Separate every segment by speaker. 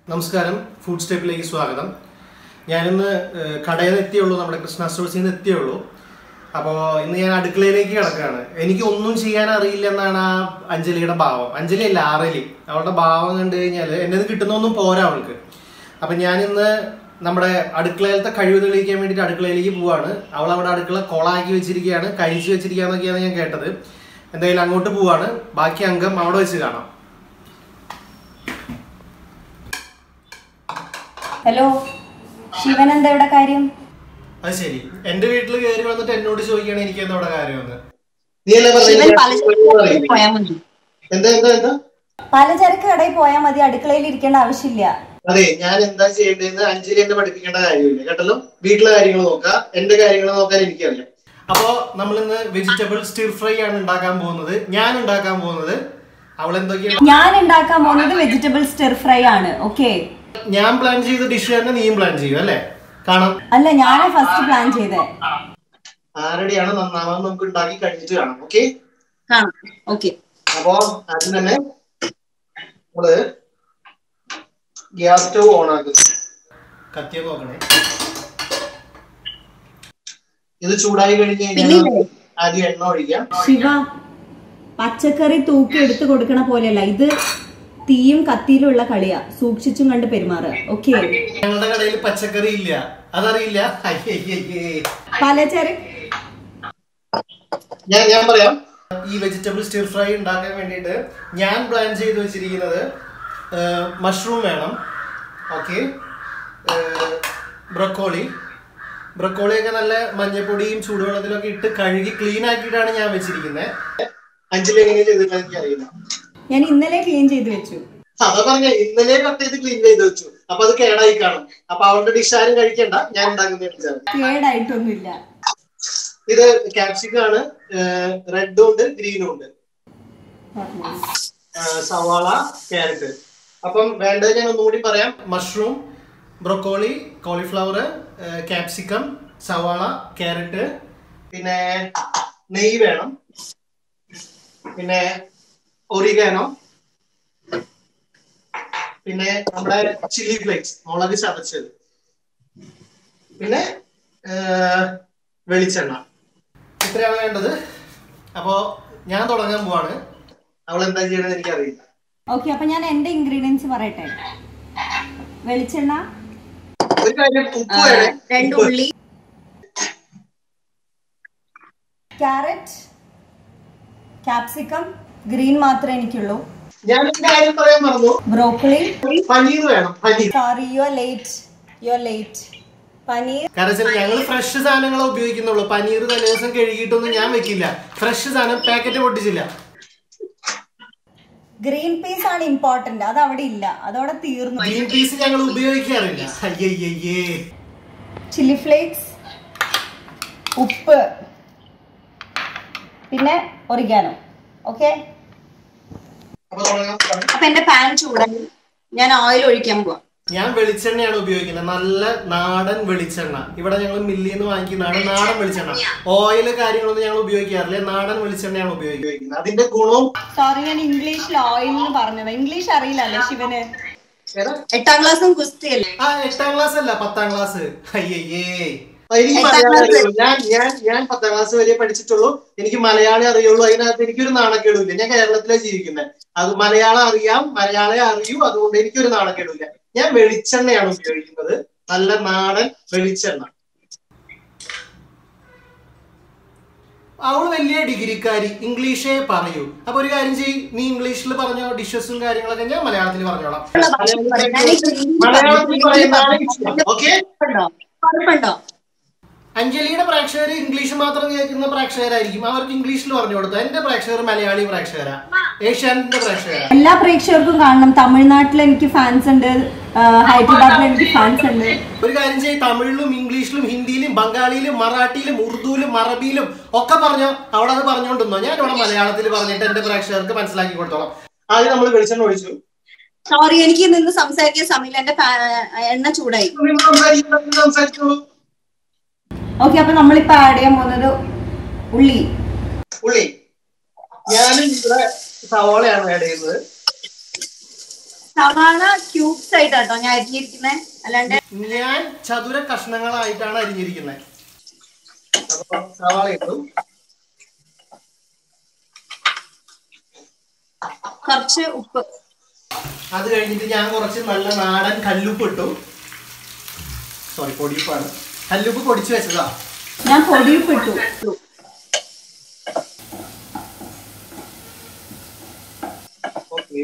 Speaker 1: നമസ്കാരം ഫുഡ് സ്റ്റെപ്പിലേക്ക് സ്വാഗതം ഞാനിന്ന് ഏഹ്, കടയിൽ നിന്ന് എത്തിയുള്ളൂ നമ്മുടെ കൃഷ്ണ സ്റ്റോഴ്സിൽ നിന്ന് എത്തിയുള്ളൂ അപ്പോൾ ഇന്ന് ഞാൻ അടുക്കളയിലേക്ക് കിടക്കുകയാണ് എനിക്ക് ഒന്നും ചെയ്യാൻ അറിയില്ല എന്നാണ് ആ അഞ്ജലിയുടെ ഭാവം അഞ്ജലി അല്ല ആറലി അവളുടെ ഭാവം കണ്ടു കഴിഞ്ഞാൽ എൻ്റെ കിട്ടുന്നൊന്നും പോരാ അവൾക്ക് അപ്പം ഞാനിന്ന് നമ്മുടെ അടുക്കളയിലത്തെ കഴിവ് തെളിയിക്കാൻ വേണ്ടിയിട്ട് അടുക്കളയിലേക്ക് പോവാണ് അവൾ അവിടെ അടുക്കള കൊളാക്കി വെച്ചിരിക്കുകയാണ് കഴിച്ചു വെച്ചിരിക്കുകയെന്നൊക്കെയാണ് ഞാൻ കേട്ടത് എന്തായാലും അങ്ങോട്ട് പോവാണ് ബാക്കി അംഗം അവിടെ വെച്ച് കാണാം
Speaker 2: ഹലോ ശിവൻ എന്താ ഇവിടെ കാര്യം
Speaker 1: അത് ശരി എന്റെ വീട്ടിൽ കയറി വന്നിട്ട് എന്നോട് ചോദിക്കുകയാണ് എനിക്ക് എന്താ കാര്യമെന്ന്
Speaker 3: നീയല്ലേ
Speaker 4: ശിവൻ
Speaker 3: പറഞ്ഞത്
Speaker 4: പലചരക്ക് പോയാൽ മതി
Speaker 3: എന്താ എന്താ എന്താ
Speaker 2: പലചരക്ക് കടയിൽ പോയാൽ മതി അടുക്കളയിൽ ഇരിക്കേണ്ട ആവശ്യമില്ല
Speaker 3: അതെ ഞാൻ എന്താ ചെയ്യേണ്ടതെന്ന് അഞ്ജലി എന്നെ പഠിപ്പിക്കേണ്ട കാര്യമില്ല കേട്ടല്ലോ വീട്ടിലെ കാര്യങ്ങൾ നോക്കാം എന്റെ കാര്യങ്ങൾ നോക്കാൻ എനിക്കറിയാം
Speaker 1: അപ്പോ നമ്മൾ ഇന്ന് വെജിറ്റബിൾ സ്റ്റിർ ഫ്രൈ ആണ് ഉണ്ടാക്കാൻ പോകുന്നത് ഞാൻ ഉണ്ടാക്കാൻ പോകുന്നത് അവൾ എന്തൊക്കെയാണ്
Speaker 2: ഞാൻ ഉണ്ടാക്കാൻ പോകുന്നത് വെജിറ്റബിൾ സ്റ്റിർ ഫ്രൈ ആണ് ഓക്കെ
Speaker 1: ഞാൻ പ്ലാൻ ചെയ്ത ഡിഷ് തന്നെ നീയും പ്ലാൻ ചെയ്യും അല്ലേ കാണാം
Speaker 2: അല്ല ഞാനാ ഫസ്റ്റ് പ്ലാൻ ചെയ്തേ
Speaker 3: ആരുടെയാണ് നന്നാവാൻ നമുക്ക് ഉണ്ടാക്കി കഴിഞ്ഞിട്ട് കാണാം ഓക്കെ
Speaker 4: കാണാം ഓക്കെ
Speaker 3: അപ്പോ അതിന് തന്നെ നമ്മള് ഗ്യാസ് സ്റ്റവ് ഓൺ ആക്കുന്നു
Speaker 1: കത്തിയ നോക്കണേ
Speaker 3: ഇത് ചൂടായി കഴിഞ്ഞ് കഴിഞ്ഞാൽ
Speaker 4: പിന്നെ
Speaker 3: ആദ്യം എണ്ണ ഒഴിക്കാം
Speaker 2: ശിവ പച്ചക്കറി തൂക്കി എടുത്തു കൊടുക്കണ പോലെയല്ല ഇത് തീയും കത്തിയിലുള്ള കളിയാ സൂക്ഷിച്ചും കണ്ട് പെരുമാറുക ഓക്കെ
Speaker 1: ഞങ്ങളുടെ കടയിൽ പച്ചക്കറി ഇല്ല അതറിയില്ല അയ്യയ്യേ.
Speaker 2: പലചരക്ക്
Speaker 3: ഞാൻ ഞാൻ പറയാം
Speaker 1: ഈ വെജിറ്റബിൾ സ്റ്റിർ ഫ്രൈ ഉണ്ടാക്കാൻ വേണ്ടിയിട്ട് ഞാൻ പ്ലാൻ ചെയ്ത് വെച്ചിരിക്കുന്നത് മഷ്റൂം വേണം ഓക്കെ ബ്രക്കോളി ബ്രക്കോളിയൊക്കെ നല്ല മഞ്ഞപ്പൊടിയും ചൂടുവെള്ളത്തിലൊക്കെ ഇട്ട് കഴുകി ക്ലീൻ ആക്കിയിട്ടാണ് ഞാൻ വെച്ചിരിക്കുന്നത്
Speaker 3: അഞ്ജലി എങ്ങനെ ചെയ്തിട്ടുണ്ടെന്ന് എനിക്കറിയില്ല
Speaker 2: ഞാൻ ഇന്നലെ ക്ലീൻ ചെയ്ത് വെച്ചു
Speaker 3: അതാ പറഞ്ഞ ഇന്നലെ കട്ട് ചെയ്ത് ക്ലീൻ ചെയ്ത് വെച്ചു അപ്പൊ അത് കേടായി കാണും അപ്പൊ അവളുടെ ഡിഷ് ആരും കഴിക്കണ്ട ഞാൻ ഉണ്ടാക്കുന്ന ഡിഷാണ്
Speaker 2: കേടായിട്ടൊന്നുമില്ല
Speaker 3: ഇത് ക്യാപ്സിക്കം ആണ് റെഡും ഉണ്ട് ഗ്രീനും ഉണ്ട് ആ, സവാള ക്യാരറ്റ് അപ്പം വേണ്ടത് ഞാൻ ഒന്നുകൂടി പറയാം
Speaker 1: മഷ്റൂം ബ്രൊക്കോളി കോളിഫ്ലവർ ക്യാപ്സിക്കം സവാള ക്യാരറ്റ്
Speaker 3: പിന്നെ നെയ്യ് വേണം പിന്നെ ഒറിഗാനോ പിന്നെ നമ്മുടെ ചില്ലി ഫ്ലേക്സ് മുളക് ചതച്ചത് പിന്നെ ആ, വെളിച്ചെണ്ണ
Speaker 1: ഇത്രയാണ് വേണ്ടത് അപ്പോൾ ഞാൻ തുടങ്ങാൻ പോവാണ്
Speaker 3: അവൾ എന്താ ചെയ്യണമെന്ന് എനിക്കറിയില്ല
Speaker 2: ഓക്കെ അപ്പൊ ഞാൻ എന്റെ ഇൻഗ്രീഡിയൻസ് പറയട്ടെ വെളിച്ചെണ്ണ
Speaker 3: ഒരു കാര്യം ഉപ്പ് വേണേ
Speaker 4: രണ്ട്
Speaker 3: ഉപ്പ്.
Speaker 4: ഉള്ളി
Speaker 2: ക്യാരറ്റ് ക്യാപ്സിക്കം ഗ്രീൻ മാത്രമേ എനിക്കുള്ളൂ
Speaker 3: ഞാനൊരു കാര്യം പറയാൻ മറന്നു
Speaker 2: ബ്രോക്കലി
Speaker 3: പനീർ വേണം paneer
Speaker 2: sorry you are late you are late paneer
Speaker 1: കാരണം വെച്ചാൽ ഞങ്ങൾ ഫ്രഷ് സാധനങ്ങളെ ഉപയോഗിക്കുന്നുള്ളൂ പനീർ തലേദിവസം കഴുകിയിട്ടൊന്നും ഞാൻ വെക്കില്ല ഫ്രഷ് സാധനം പാക്കറ്റ് പൊട്ടിച്ചില്ല
Speaker 2: ഗ്രീൻ പീസ് ആണ് ഇമ്പോർട്ടന്റ് അത് അവിടെ ഇല്ല അതവിടെ തീർന്നു
Speaker 1: ഗ്രീൻ പീസ് ഞങ്ങൾ ഉപയോഗിക്കാറില്ല അയ്യയ്യേ
Speaker 2: ചില്ലി ഫ്ലേക്സ് ഉപ്പ് പിന്നെ ഒറിഗാനോ ഓക്കെ
Speaker 3: അപ്പൊ തുടങ്ങാം
Speaker 4: അപ്പൊ എന്റെ പാൻ ചൂടായി ഞാൻ ഓയിൽ ഒഴിക്കാൻ പോവാം
Speaker 1: ഞാൻ വെളിച്ചെണ്ണയാണ് ഉപയോഗിക്കുന്നത് നല്ല നാടൻ വെളിച്ചെണ്ണ ഇവിടെ ഞങ്ങൾ മില്ലിൽ നിന്ന് വാങ്ങിക്കുന്നതാണ് നാടൻ വെളിച്ചെണ്ണ ഓയിൽ കാര്യങ്ങളൊന്നും ഞങ്ങൾ ഉപയോഗിക്കാറില്ല നാടൻ വെളിച്ചെണ്ണയാണ് ഉപയോഗിക്കുന്നത്
Speaker 3: ഉപയോഗിക്കുന്നത് അതിന്റെ ഗുണവും
Speaker 2: സോറി ഞാൻ ഇംഗ്ലീഷിൽ ഓയിൽ എന്ന് പറഞ്ഞത് ഇംഗ്ലീഷ് അറിയില്ലല്ലേ ശിവന്
Speaker 3: ഏതാ?
Speaker 4: എട്ടാം ക്ലാസ്സും കുസ്തിയല്ലേ
Speaker 1: ആ എട്ടാം ക്ലാസ് അല്ല പത്താം ക്ലാസ് അയ്യയ്യേ
Speaker 3: ആ, എനിക്ക് മലയാളം അറിയുള്ളൂ ഞാൻ ഞാൻ ഞാൻ പത്താം ക്ലാസ് വരെ പഠിച്ചിട്ടുള്ളൂ എനിക്ക് മലയാളം അറിയുള്ളൂ അതിനകത്ത് എനിക്കൊരു നാണക്കേടുമില്ല ഞാൻ കേരളത്തിലാണ് ജീവിക്കുന്നത് അത് മലയാളം അറിയാം മലയാളം അറിയൂ അതുകൊണ്ട് എനിക്കൊരു നാണക്കേടില്ല ഞാൻ വെളിച്ചെണ്ണയാണ് ഉപയോഗിക്കുന്നത് നല്ല നാടൻ വെളിച്ചെണ്ണ
Speaker 1: അവള് വലിയ ഡിഗ്രിക്കാരി ഇംഗ്ലീഷേ പറയൂ അപ്പൊ ഒരു കാര്യം ചെയ്യ് നീ ഇംഗ്ലീഷിൽ പറഞ്ഞോ ഡിഷസും കാര്യങ്ങളൊക്കെ ഞാൻ മലയാളത്തിൽ പറഞ്ഞോളാം
Speaker 3: മലയാളത്തിൽ പറയുന്നതാണ് ഇഷ്ടം ഓക്കെ
Speaker 4: കുഴപ്പമുണ്ടോ കുഴപ്പമുണ്ടോ
Speaker 1: അഞ്ജലിയുടെ പ്രേക്ഷകർ ഇംഗ്ലീഷ് മാത്രം കേൾക്കുന്ന പ്രേക്ഷകരായിരിക്കും അവർക്ക് ഇംഗ്ലീഷിൽ പറഞ്ഞു കൊടുത്തു എന്റെ പ്രേക്ഷകർ മലയാളി പ്രേക്ഷകരാ ഏഷ്യാനെറ്റിന്റെ പ്രേക്ഷകരാ
Speaker 2: എല്ലാ പ്രേക്ഷകർക്കും കാണണം തമിഴ്നാട്ടിൽ എനിക്ക് ഫാൻസ് ഉണ്ട് ആ, ഹൈദരാബാദിൽ എനിക്ക് ഫാൻസ് ഉണ്ട്
Speaker 1: ഒരു കാര്യം ചെയ്യ് തമിഴിലും ഇംഗ്ലീഷിലും ഹിന്ദിയിലും ബംഗാളിയിലും മറാഠിയിലും ഉറുദുവിലും മറബിയിലും ഒക്കെ പറഞ്ഞോ അവിടെ അത് പറഞ്ഞുകൊണ്ടിരുന്നോ ഞാൻ ഇവിടെ മലയാളത്തിൽ പറഞ്ഞിട്ട് എന്റെ പ്രേക്ഷകർക്ക് മനസ്സിലാക്കി കൊടുത്തോളാം
Speaker 3: ആദ്യം നമ്മൾ വെളിച്ചെണ്ണ ഒഴിച്ചു
Speaker 4: സോറി എനിക്ക് നിന്ന് സംസാരിക്കാൻ സമയമില്ല എന്റെ പാ- എണ്ണ ചൂടായി
Speaker 3: നിങ്ങൾ സംസാരിക്കുന്നത് സംസാരിച്ചോളൂ
Speaker 2: ഓക്കെ അപ്പൊ നമ്മളിപ്പോ ആഡ് ചെയ്യാൻ പോകുന്നത് ഉള്ളി
Speaker 3: ഉള്ളി ഞാനും ഇവിടെ സവാളയാണ് ആഡ് ചെയ്യുന്നത്
Speaker 4: സവാള ക്യൂബ്സ് ആയിട്ടാട്ടോ ഞാൻ അരിഞ്ഞിരിക്കുന്നത് അല്ലാണ്ട്
Speaker 1: ഞാൻ ചതുര കഷ്ണങ്ങളായിട്ടാണ് അരിഞ്ഞിരിക്കുന്നത് അപ്പൊ സവാള ഇട്ടു
Speaker 4: കുറച്ച് ഉപ്പ്
Speaker 1: അത് കഴിഞ്ഞിട്ട് ഞാൻ കുറച്ച് നല്ല നാടൻ കല്ലുപ്പ് ഇട്ടു സോറി പൊടിയുപ്പാണ് കല്ലുപ്പ് പൊടിച്ചു വെച്ചതാ
Speaker 2: ഞാൻ പൊടിയിപ്പിട്ടു
Speaker 1: ഓക്കെ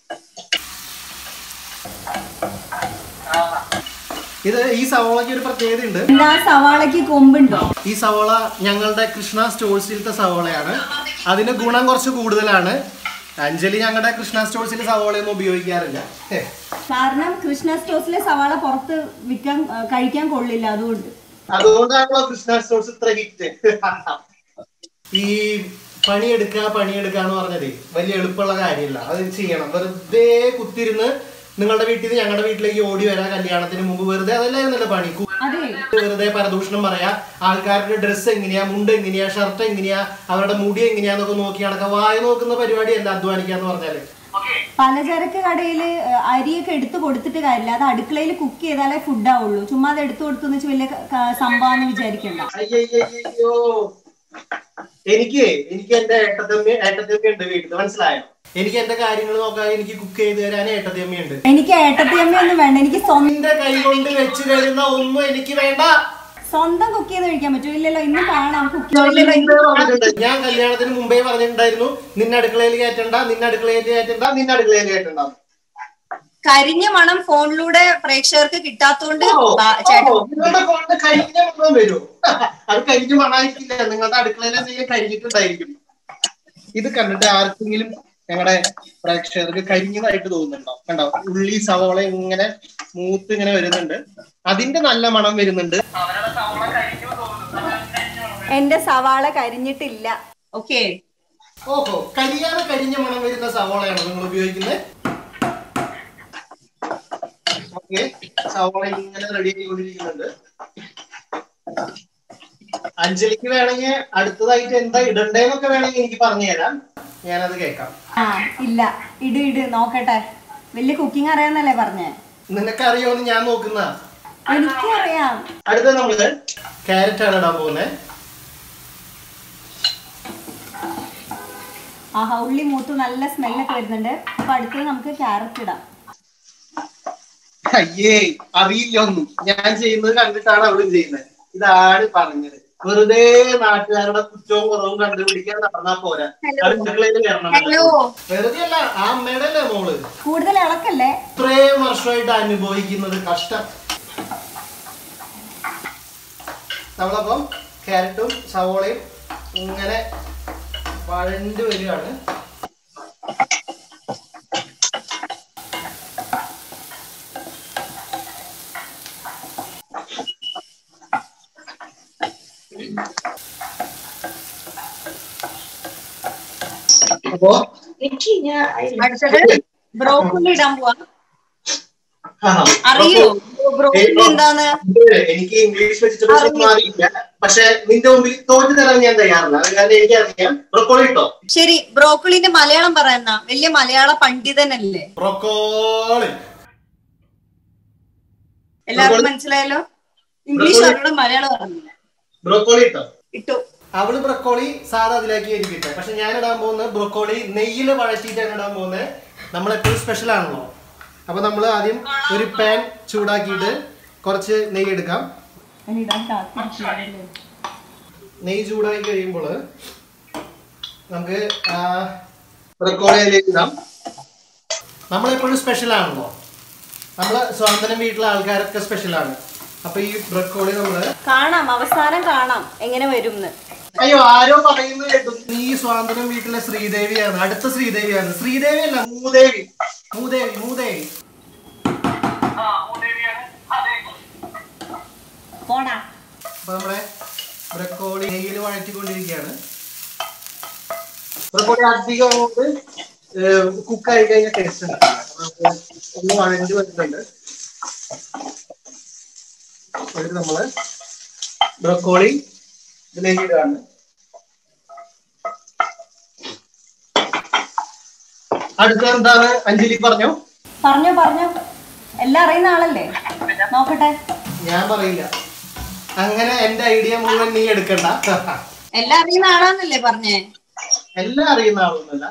Speaker 1: ഇത് ഈ സവോളയ്ക്ക് ഒരു പ്രത്യേകത ഉണ്ട്
Speaker 2: എന്താ സവാളയ്ക്ക് കൊമ്പുണ്ടോ
Speaker 1: ഈ സവോള ഞങ്ങളുടെ കൃഷ്ണ സ്റ്റോഴ്സിലത്തെ സവോളയാണ് അതിന് ഗുണം കുറച്ച് കൂടുതലാണ് അഞ്ജലി ഞങ്ങളുടെ കൃഷ്ണ സ്റ്റോഴ്സിൽ സവോളയൊന്നും ഉപയോഗിക്കാറില്ല ഹേ.
Speaker 2: കാരണം കൃഷ്ണ സ്റ്റോസിലെ സവാള പുറത്ത് വിൽക്കാൻ ആ, കഴിക്കാൻ കൊള്ളില്ല അതുകൊണ്ട്
Speaker 3: അതുകൊണ്ടാണല്ലോ കൃഷ്ണ സ്റ്റോഴ്സ് ഇത്ര ഹിറ്റ്
Speaker 1: ഈ പണിയെടുക്കുക പണിയെടുക്കുക എന്ന് പറഞ്ഞതേ വലിയ എളുപ്പമുള്ള കാര്യമില്ല അത് ചെയ്യണം വെറുതെ കുത്തിരുന്ന് നിങ്ങളുടെ വീട്ടിൽ നിന്ന് ഞങ്ങളുടെ വീട്ടിലേക്ക് ഓടി വരാം കല്യാണത്തിന് മുമ്പ് വെറുതെ അതല്ലായിരുന്നല്ലോ പണി കു-
Speaker 2: അതെ
Speaker 1: വെറുതെ പരദൂഷണം പറയാ ആൾക്കാരുടെ ഡ്രസ്സ് എങ്ങനെയാ മുണ്ട് എങ്ങനെയാ ഷർട്ട് എങ്ങനെയാ അവരുടെ മുടി എങ്ങനെയാന്നൊക്കെ നോക്കി നടക്കുക വായ നോക്കുന്ന പരിപാടിയല്ല അധ്വാനിക്കാന്ന് പറഞ്ഞാല്
Speaker 2: പലചരക്ക് കടയിൽ അരിയൊക്കെ എടുത്തു കൊടുത്തിട്ട് കാര്യമില്ല അത് അടുക്കളയിൽ കുക്ക് ചെയ്താലേ ഫുഡ് ആവുള്ളൂ ചുമ്മാ അത് എടുത്തു കൊടുത്തു വെച്ച് വലിയ ക- ക- സംഭവം വിചാരിക്കണ്ട
Speaker 3: അയ്യോ എനിക്ക് എനിക്ക് എന്റെ ഏട്ടത്തമ്മ ഏട്ടത്തമ്മ ഉണ്ട് വീട്ടിൽ മനസ്സിലായോ
Speaker 1: എനിക്ക് എന്റെ കാര്യങ്ങൾ നോക്കാൻ എനിക്ക് കുക്ക് ചെയ്ത് തരാൻ ഏട്ടത്തിയമ്മയുണ്ട്
Speaker 2: എനിക്ക് ഏട്ടത്തിയമ്മയൊന്നും വേണ്ട എനിക്ക് സ്വന്തം
Speaker 1: നിന്റെ കൈ കൊണ്ട് വെച്ച് തരുന്ന ഒന്നും എനിക്ക് വേണ്ട
Speaker 2: സ്വന്തം കുക്ക് ചെയ്ത് കഴിക്കാൻ പറ്റും ഇല്ലല്ലോ ഇന്ന് കാണാം കുക്ക്
Speaker 1: ഞാൻ കല്യാണത്തിന് മുമ്പേ പറഞ്ഞിട്ടുണ്ടായിരുന്നു നിന്നെ അടുക്കളയിൽ കയറ്റണ്ട നിന്നെ അടുക്കളയിൽ കയറ്റണ്ട
Speaker 3: നിന്റെ അടുക്കളയിൽ കേട്ടുണ്ടാവും
Speaker 4: കരിഞ്ഞ മണം ഫോണിലൂടെ പ്രേക്ഷകർക്ക് കിട്ടാത്തോണ്ട്
Speaker 3: ഓ,
Speaker 4: ബാ-
Speaker 3: ഓ,
Speaker 4: ചേട്ടൻ
Speaker 3: നിങ്ങളുടെ ഫോണിൽ കരിഞ്ഞ മണം വരും അത് കരിഞ്ഞ മണമായിരിക്കില്ല നിങ്ങളുടെ അടുക്കളയിൽ എന്തെങ്കിലും കരിഞ്ഞിട്ടുണ്ടായിരിക്കും ഇത് കണ്ടിട്ട് ആർക്കെങ്കിലും ഞങ്ങളുടെ പ്രേക്ഷകർക്ക് കരിഞ്ഞതായിട്ട് തോന്നുന്നുണ്ടോ കണ്ടോ ഉള്ളി സവോള ഇങ്ങനെ മൂത്ത് ഇങ്ങനെ വരുന്നുണ്ട് അതിന്റെ നല്ല മണം വരുന്നുണ്ട്
Speaker 2: എന്റെ സവാള കരിഞ്ഞിട്ടില്ല
Speaker 4: ഓക്കെ
Speaker 1: ഓഹോ കരിയാതെ കരിഞ്ഞ മണം വരുന്ന സവോളയാണ് നിങ്ങൾ ഉപയോഗിക്കുന്നത്
Speaker 3: ഓക്കെ സവോള ഇങ്ങനെ റെഡി ആയിക്കൊണ്ടിരിക്കുന്നുണ്ട് അഞ്ജലിക്ക് വേണമെങ്കിൽ അടുത്തതായിട്ട് എന്താ ഇടണ്ടേന്നൊക്കെ വേണമെങ്കിൽ എനിക്ക് പറഞ്ഞു തരാം
Speaker 1: ഞാനത് കേൾക്കാം
Speaker 2: ആ ഇല്ല ഇട് ഇട് നോക്കട്ടെ വലിയ കുക്കിംഗ് അറിയാന്നല്ലേ പറഞ്ഞേ
Speaker 1: നിനക്കറിയോന്ന് ഞാൻ നോക്കുന്ന
Speaker 2: എനിക്കറിയാം
Speaker 3: അടുത്തത് നമ്മള്
Speaker 1: ക്യാരറ്റ് ആണ് ഇടാൻ പോകുന്നത്
Speaker 2: ആഹാ ഉള്ളി മൂത്ത് നല്ല സ്മെല്ലൊക്കെ വരുന്നുണ്ട് അപ്പൊ അടുത്തത് നമുക്ക് ക്യാരറ്റ് ഇടാം
Speaker 3: അയ്യേ അറിയില്ല ഒന്നും ഞാൻ ചെയ്യുന്നത് കണ്ടിട്ടാണ് അവളും ചെയ്യുന്നത് ഇതാണ് പറഞ്ഞത് വെറുതെ നാട്ടുകാരുടെ കുറ്റവും കുറവും കണ്ടുപിടിക്കാൻ നടന്നാ പോരാ
Speaker 4: Hello.
Speaker 3: അടുക്കളയിൽ കയറണം
Speaker 4: ഹലോ
Speaker 1: വെറുതെ അല്ല ആ അമ്മയുടെ അല്ലേ മോള്
Speaker 2: കൂടുതൽ ഇളക്കല്ലേ
Speaker 1: ഇത്രയും വർഷമായിട്ട് അനുഭവിക്കുന്നത് കഷ്ടം നമ്മളപ്പം ക്യാരറ്റും സവോളയും ഇങ്ങനെ വഴണ്ട് വരികയാണ്
Speaker 3: അപ്പോ
Speaker 4: അടുത്തത് ബ്രോക്കോളി ഇടാൻ പോവാ
Speaker 3: ആ,
Speaker 4: അറിയോ
Speaker 3: അപ്പോ
Speaker 4: ബ്രോക്കോളി എന്താന്ന്
Speaker 3: ഇത് എനിക്ക് ഇംഗ്ലീഷ് വെജിറ്റബിൾസ് ഒന്നും അറിയില്ല പക്ഷെ നിന്റെ മുമ്പിൽ തോറ്റു തരാൻ ഞാൻ തയ്യാറല്ല അത് കാരണം എനിക്കറിയാം ബ്രൊക്കോളി ഇട്ടോ
Speaker 4: ശരി ബ്രോക്കോളിന്റെ മലയാളം പറയുന്ന വലിയ മലയാള പണ്ഡിതനല്ലേ
Speaker 1: ബ്രൊക്കോളി
Speaker 4: എല്ലാവർക്കും മനസ്സിലായല്ലോ ഇംഗ്ലീഷ് അവരുടെ മലയാളം പറഞ്ഞില്ല
Speaker 3: ബ്രൊക്കോളി ഇട്ടോ
Speaker 4: ഇട്ടു
Speaker 1: അവള് ബ്രൊക്കോളി സാധാ അതിലാക്കി എരിക്കട്ടെ പക്ഷെ ഞാൻ ഇടാൻ പോകുന്നത് ബ്രൊക്കോളി നെയ്യിൽ വഴറ്റിയിട്ടാണ് ഇടാൻ പോകുന്നത് നമ്മളെപ്പോഴും സ്പെഷ്യൽ ആണല്ലോ അപ്പൊ നമ്മൾ ആദ്യം ഒരു പാൻ ചൂടാക്കിയിട്ട് കുറച്ച് നെയ്യ് എടുക്കാം
Speaker 2: ഇടാൻ കാത്തിരിക്കുകയല്ലേ.
Speaker 1: നെയ്യ് ചൂടായി കഴിയുമ്പോൾ നമുക്ക് ആ,
Speaker 3: ബ്രൊക്കോളി അതിലേക്ക് ഇടാം
Speaker 1: നമ്മളെപ്പോഴും സ്പെഷ്യൽ ആണല്ലോ നമ്മള് സ്വാതന്ത്ര്യം വീട്ടിലെ ആൾക്കാരൊക്കെ സ്പെഷ്യൽ ആണ് അപ്പൊ ഈ ബ്രക്കോളി നമ്മള്
Speaker 2: കാണാം അവസാനം കാണാം എങ്ങനെ വരും
Speaker 3: അയ്യോ ആരോ പറയുന്നത് കേട്ടു
Speaker 1: ഈ സ്വാതന്ത്ര്യം വീട്ടിലെ ശ്രീദേവിയാണ് അടുത്ത ശ്രീദേവിയാണ് ശ്രീദേവി അല്ല
Speaker 3: മൂദേവി
Speaker 1: മൂദേവി മൂദേവി
Speaker 2: പോടാ
Speaker 1: അപ്പൊ നമ്മളെ ബ്രക്കോളി നെയ്യിൽ വഴറ്റിക്കൊണ്ടിരിക്കുകയാണ്
Speaker 3: ബ്രൊക്കോളി അധികം അങ്ങോട്ട് കുക്ക് ആയി കഴിഞ്ഞാൽ ടേസ്റ്റ് ഉണ്ടാവില്ല അപ്പൊ നമുക്ക് ഒന്ന് വഴഞ്ഞു വരുന്നുണ്ട് എന്നിട്ട് നമ്മള് ബ്രൊക്കോളി ഇതിലേക്ക് ഇടുകയാണ് അടുത്ത എന്താണ് അഞ്ജലി പറഞ്ഞു
Speaker 2: പറഞ്ഞോ പറഞ്ഞോ എല്ലാം അറിയുന്ന ആളല്ലേ നോക്കട്ടെ
Speaker 1: ഞാൻ പറയില്ല അങ്ങനെ എന്റെ ഐഡിയ മുഴുവൻ നീ എടുക്കണ്ട
Speaker 4: എല്ലാം അറിയുന്ന ആളാന്നല്ലേ പറഞ്ഞേ
Speaker 3: എല്ലാം അറിയുന്ന ആളൊന്നുമല്ല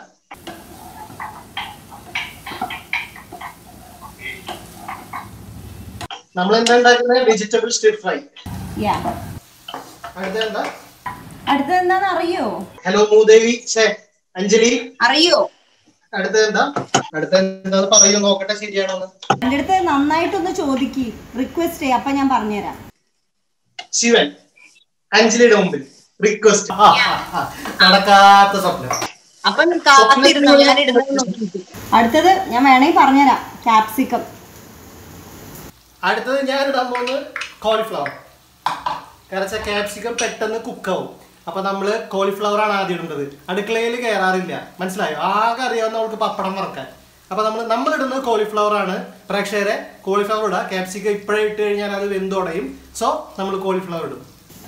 Speaker 3: നമ്മൾ എന്താ ഉണ്ടാക്കുന്നത് വെജിറ്റബിൾ സ്റ്റിർ ഫ്രൈ
Speaker 2: യാ
Speaker 1: അടുത്ത എന്താ
Speaker 2: അടുത്തത് എന്താന്ന് അറിയോ
Speaker 3: ഹലോ മൂദേവി ഛേ അഞ്ജലി
Speaker 4: അറിയോ
Speaker 3: അടുത്ത എന്താ അടുത്ത എന്താന്ന് പറയൂ നോക്കട്ടെ ശരിയാണോന്ന്
Speaker 2: എൻ്റെ അടുത്ത് നന്നായിട്ടൊന്ന് ചോദിക്ക് റിക്വസ്റ്റ് ചെയ്യ അപ്പൊ ഞാൻ പറഞ്ഞുതരാം
Speaker 3: ശിവൻ അഞ്ജലിയുടെ മുമ്പിൽ റിക്വസ്റ്റ്
Speaker 1: നടക്കാത്ത സ്വപ്നം
Speaker 4: അപ്പം കാത്തിരുന്നു ഞാൻ ഇടുന്നത് നോക്കിയിട്ട്
Speaker 2: അടുത്തത് ഞാൻ വേണമെങ്കിൽ പറഞ്ഞുതരാം ക്യാപ്സിക്കം
Speaker 1: അടുത്തത് ഞാൻ ഇടാൻ പോകുന്നത് കോളിഫ്ലവർ കാരണം വെച്ചാൽ ക്യാപ്സിക്കം പെട്ടെന്ന് കുക്കാവും അപ്പൊ നമ്മള് കോളിഫ്ലവർ ആണ് ആദ്യം ഇടേണ്ടത് അടുക്കളയിൽ കയറാറില്ല മനസ്സിലായോ ആകെ അറിയാവുന്ന അവൾക്ക് പപ്പടം വറക്കാൻ അപ്പൊ നമ്മൾ നമ്മൾ ഇടുന്നത് കോളിഫ്ലവർ ആണ് പ്രേക്ഷകരെ കോളിഫ്ലവർ ഇടുക ക്യാപ്സിക്കം ഇപ്പോഴേ ഇട്ട് കഴിഞ്ഞാൽ അത് വെന്തുടയും സോ നമ്മൾ കോളിഫ്ലവർ ഇടും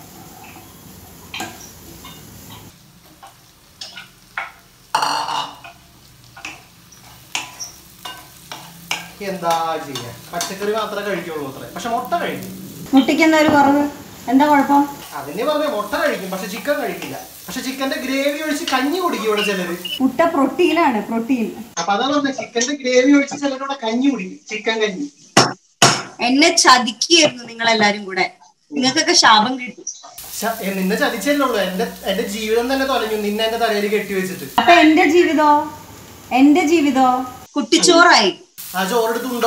Speaker 1: എന്താ ചെയ്യാ പച്ചക്കറി മാത്രമേ കഴിക്കുള്ളൂ അത്ര പക്ഷെ മുട്ട കഴിക്കും
Speaker 2: മുട്ടിക്ക് എന്താ ഒരു കുറവ് എന്താ കുഴപ്പം
Speaker 1: അതിനെ പറഞ്ഞ മുട്ട കഴിക്കും പക്ഷെ ചിക്കൻ കഴിക്കില്ല പക്ഷെ ചിക്കന്റെ ഗ്രേവി ഒഴിച്ച് കഞ്ഞി കുടിക്കും ഇവിടെ ചിലര്
Speaker 2: മുട്ട പ്രോട്ടീനാണ് പ്രോട്ടീൻ
Speaker 3: അപ്പൊ അതാ പറഞ്ഞ ചിക്കന്റെ ഗ്രേവി ഒഴിച്ച് ചിലരുടെ കഞ്ഞി കുടിക്കും ചിക്കൻ കഞ്ഞി
Speaker 4: എന്നെ ചതിക്കുകയായിരുന്നു നിങ്ങൾ എല്ലാരും കൂടെ നിങ്ങൾക്കൊക്കെ ശാപം കിട്ടും
Speaker 1: ശ- ഏ, നിന്നെ ചതിച്ചല്ലേ ഉള്ളൂ എന്റെ എന്റെ ജീവിതം തന്നെ തൊലഞ്ഞു നിന്നെ എന്റെ തലയിൽ കെട്ടി വെച്ചിട്ട്
Speaker 2: അപ്പൊ എന്റെ ജീവിതോ എന്റെ ജീവിതോ
Speaker 4: കുട്ടിച്ചോറായി
Speaker 1: ആ ചോറെടുത്തുണ്ടോ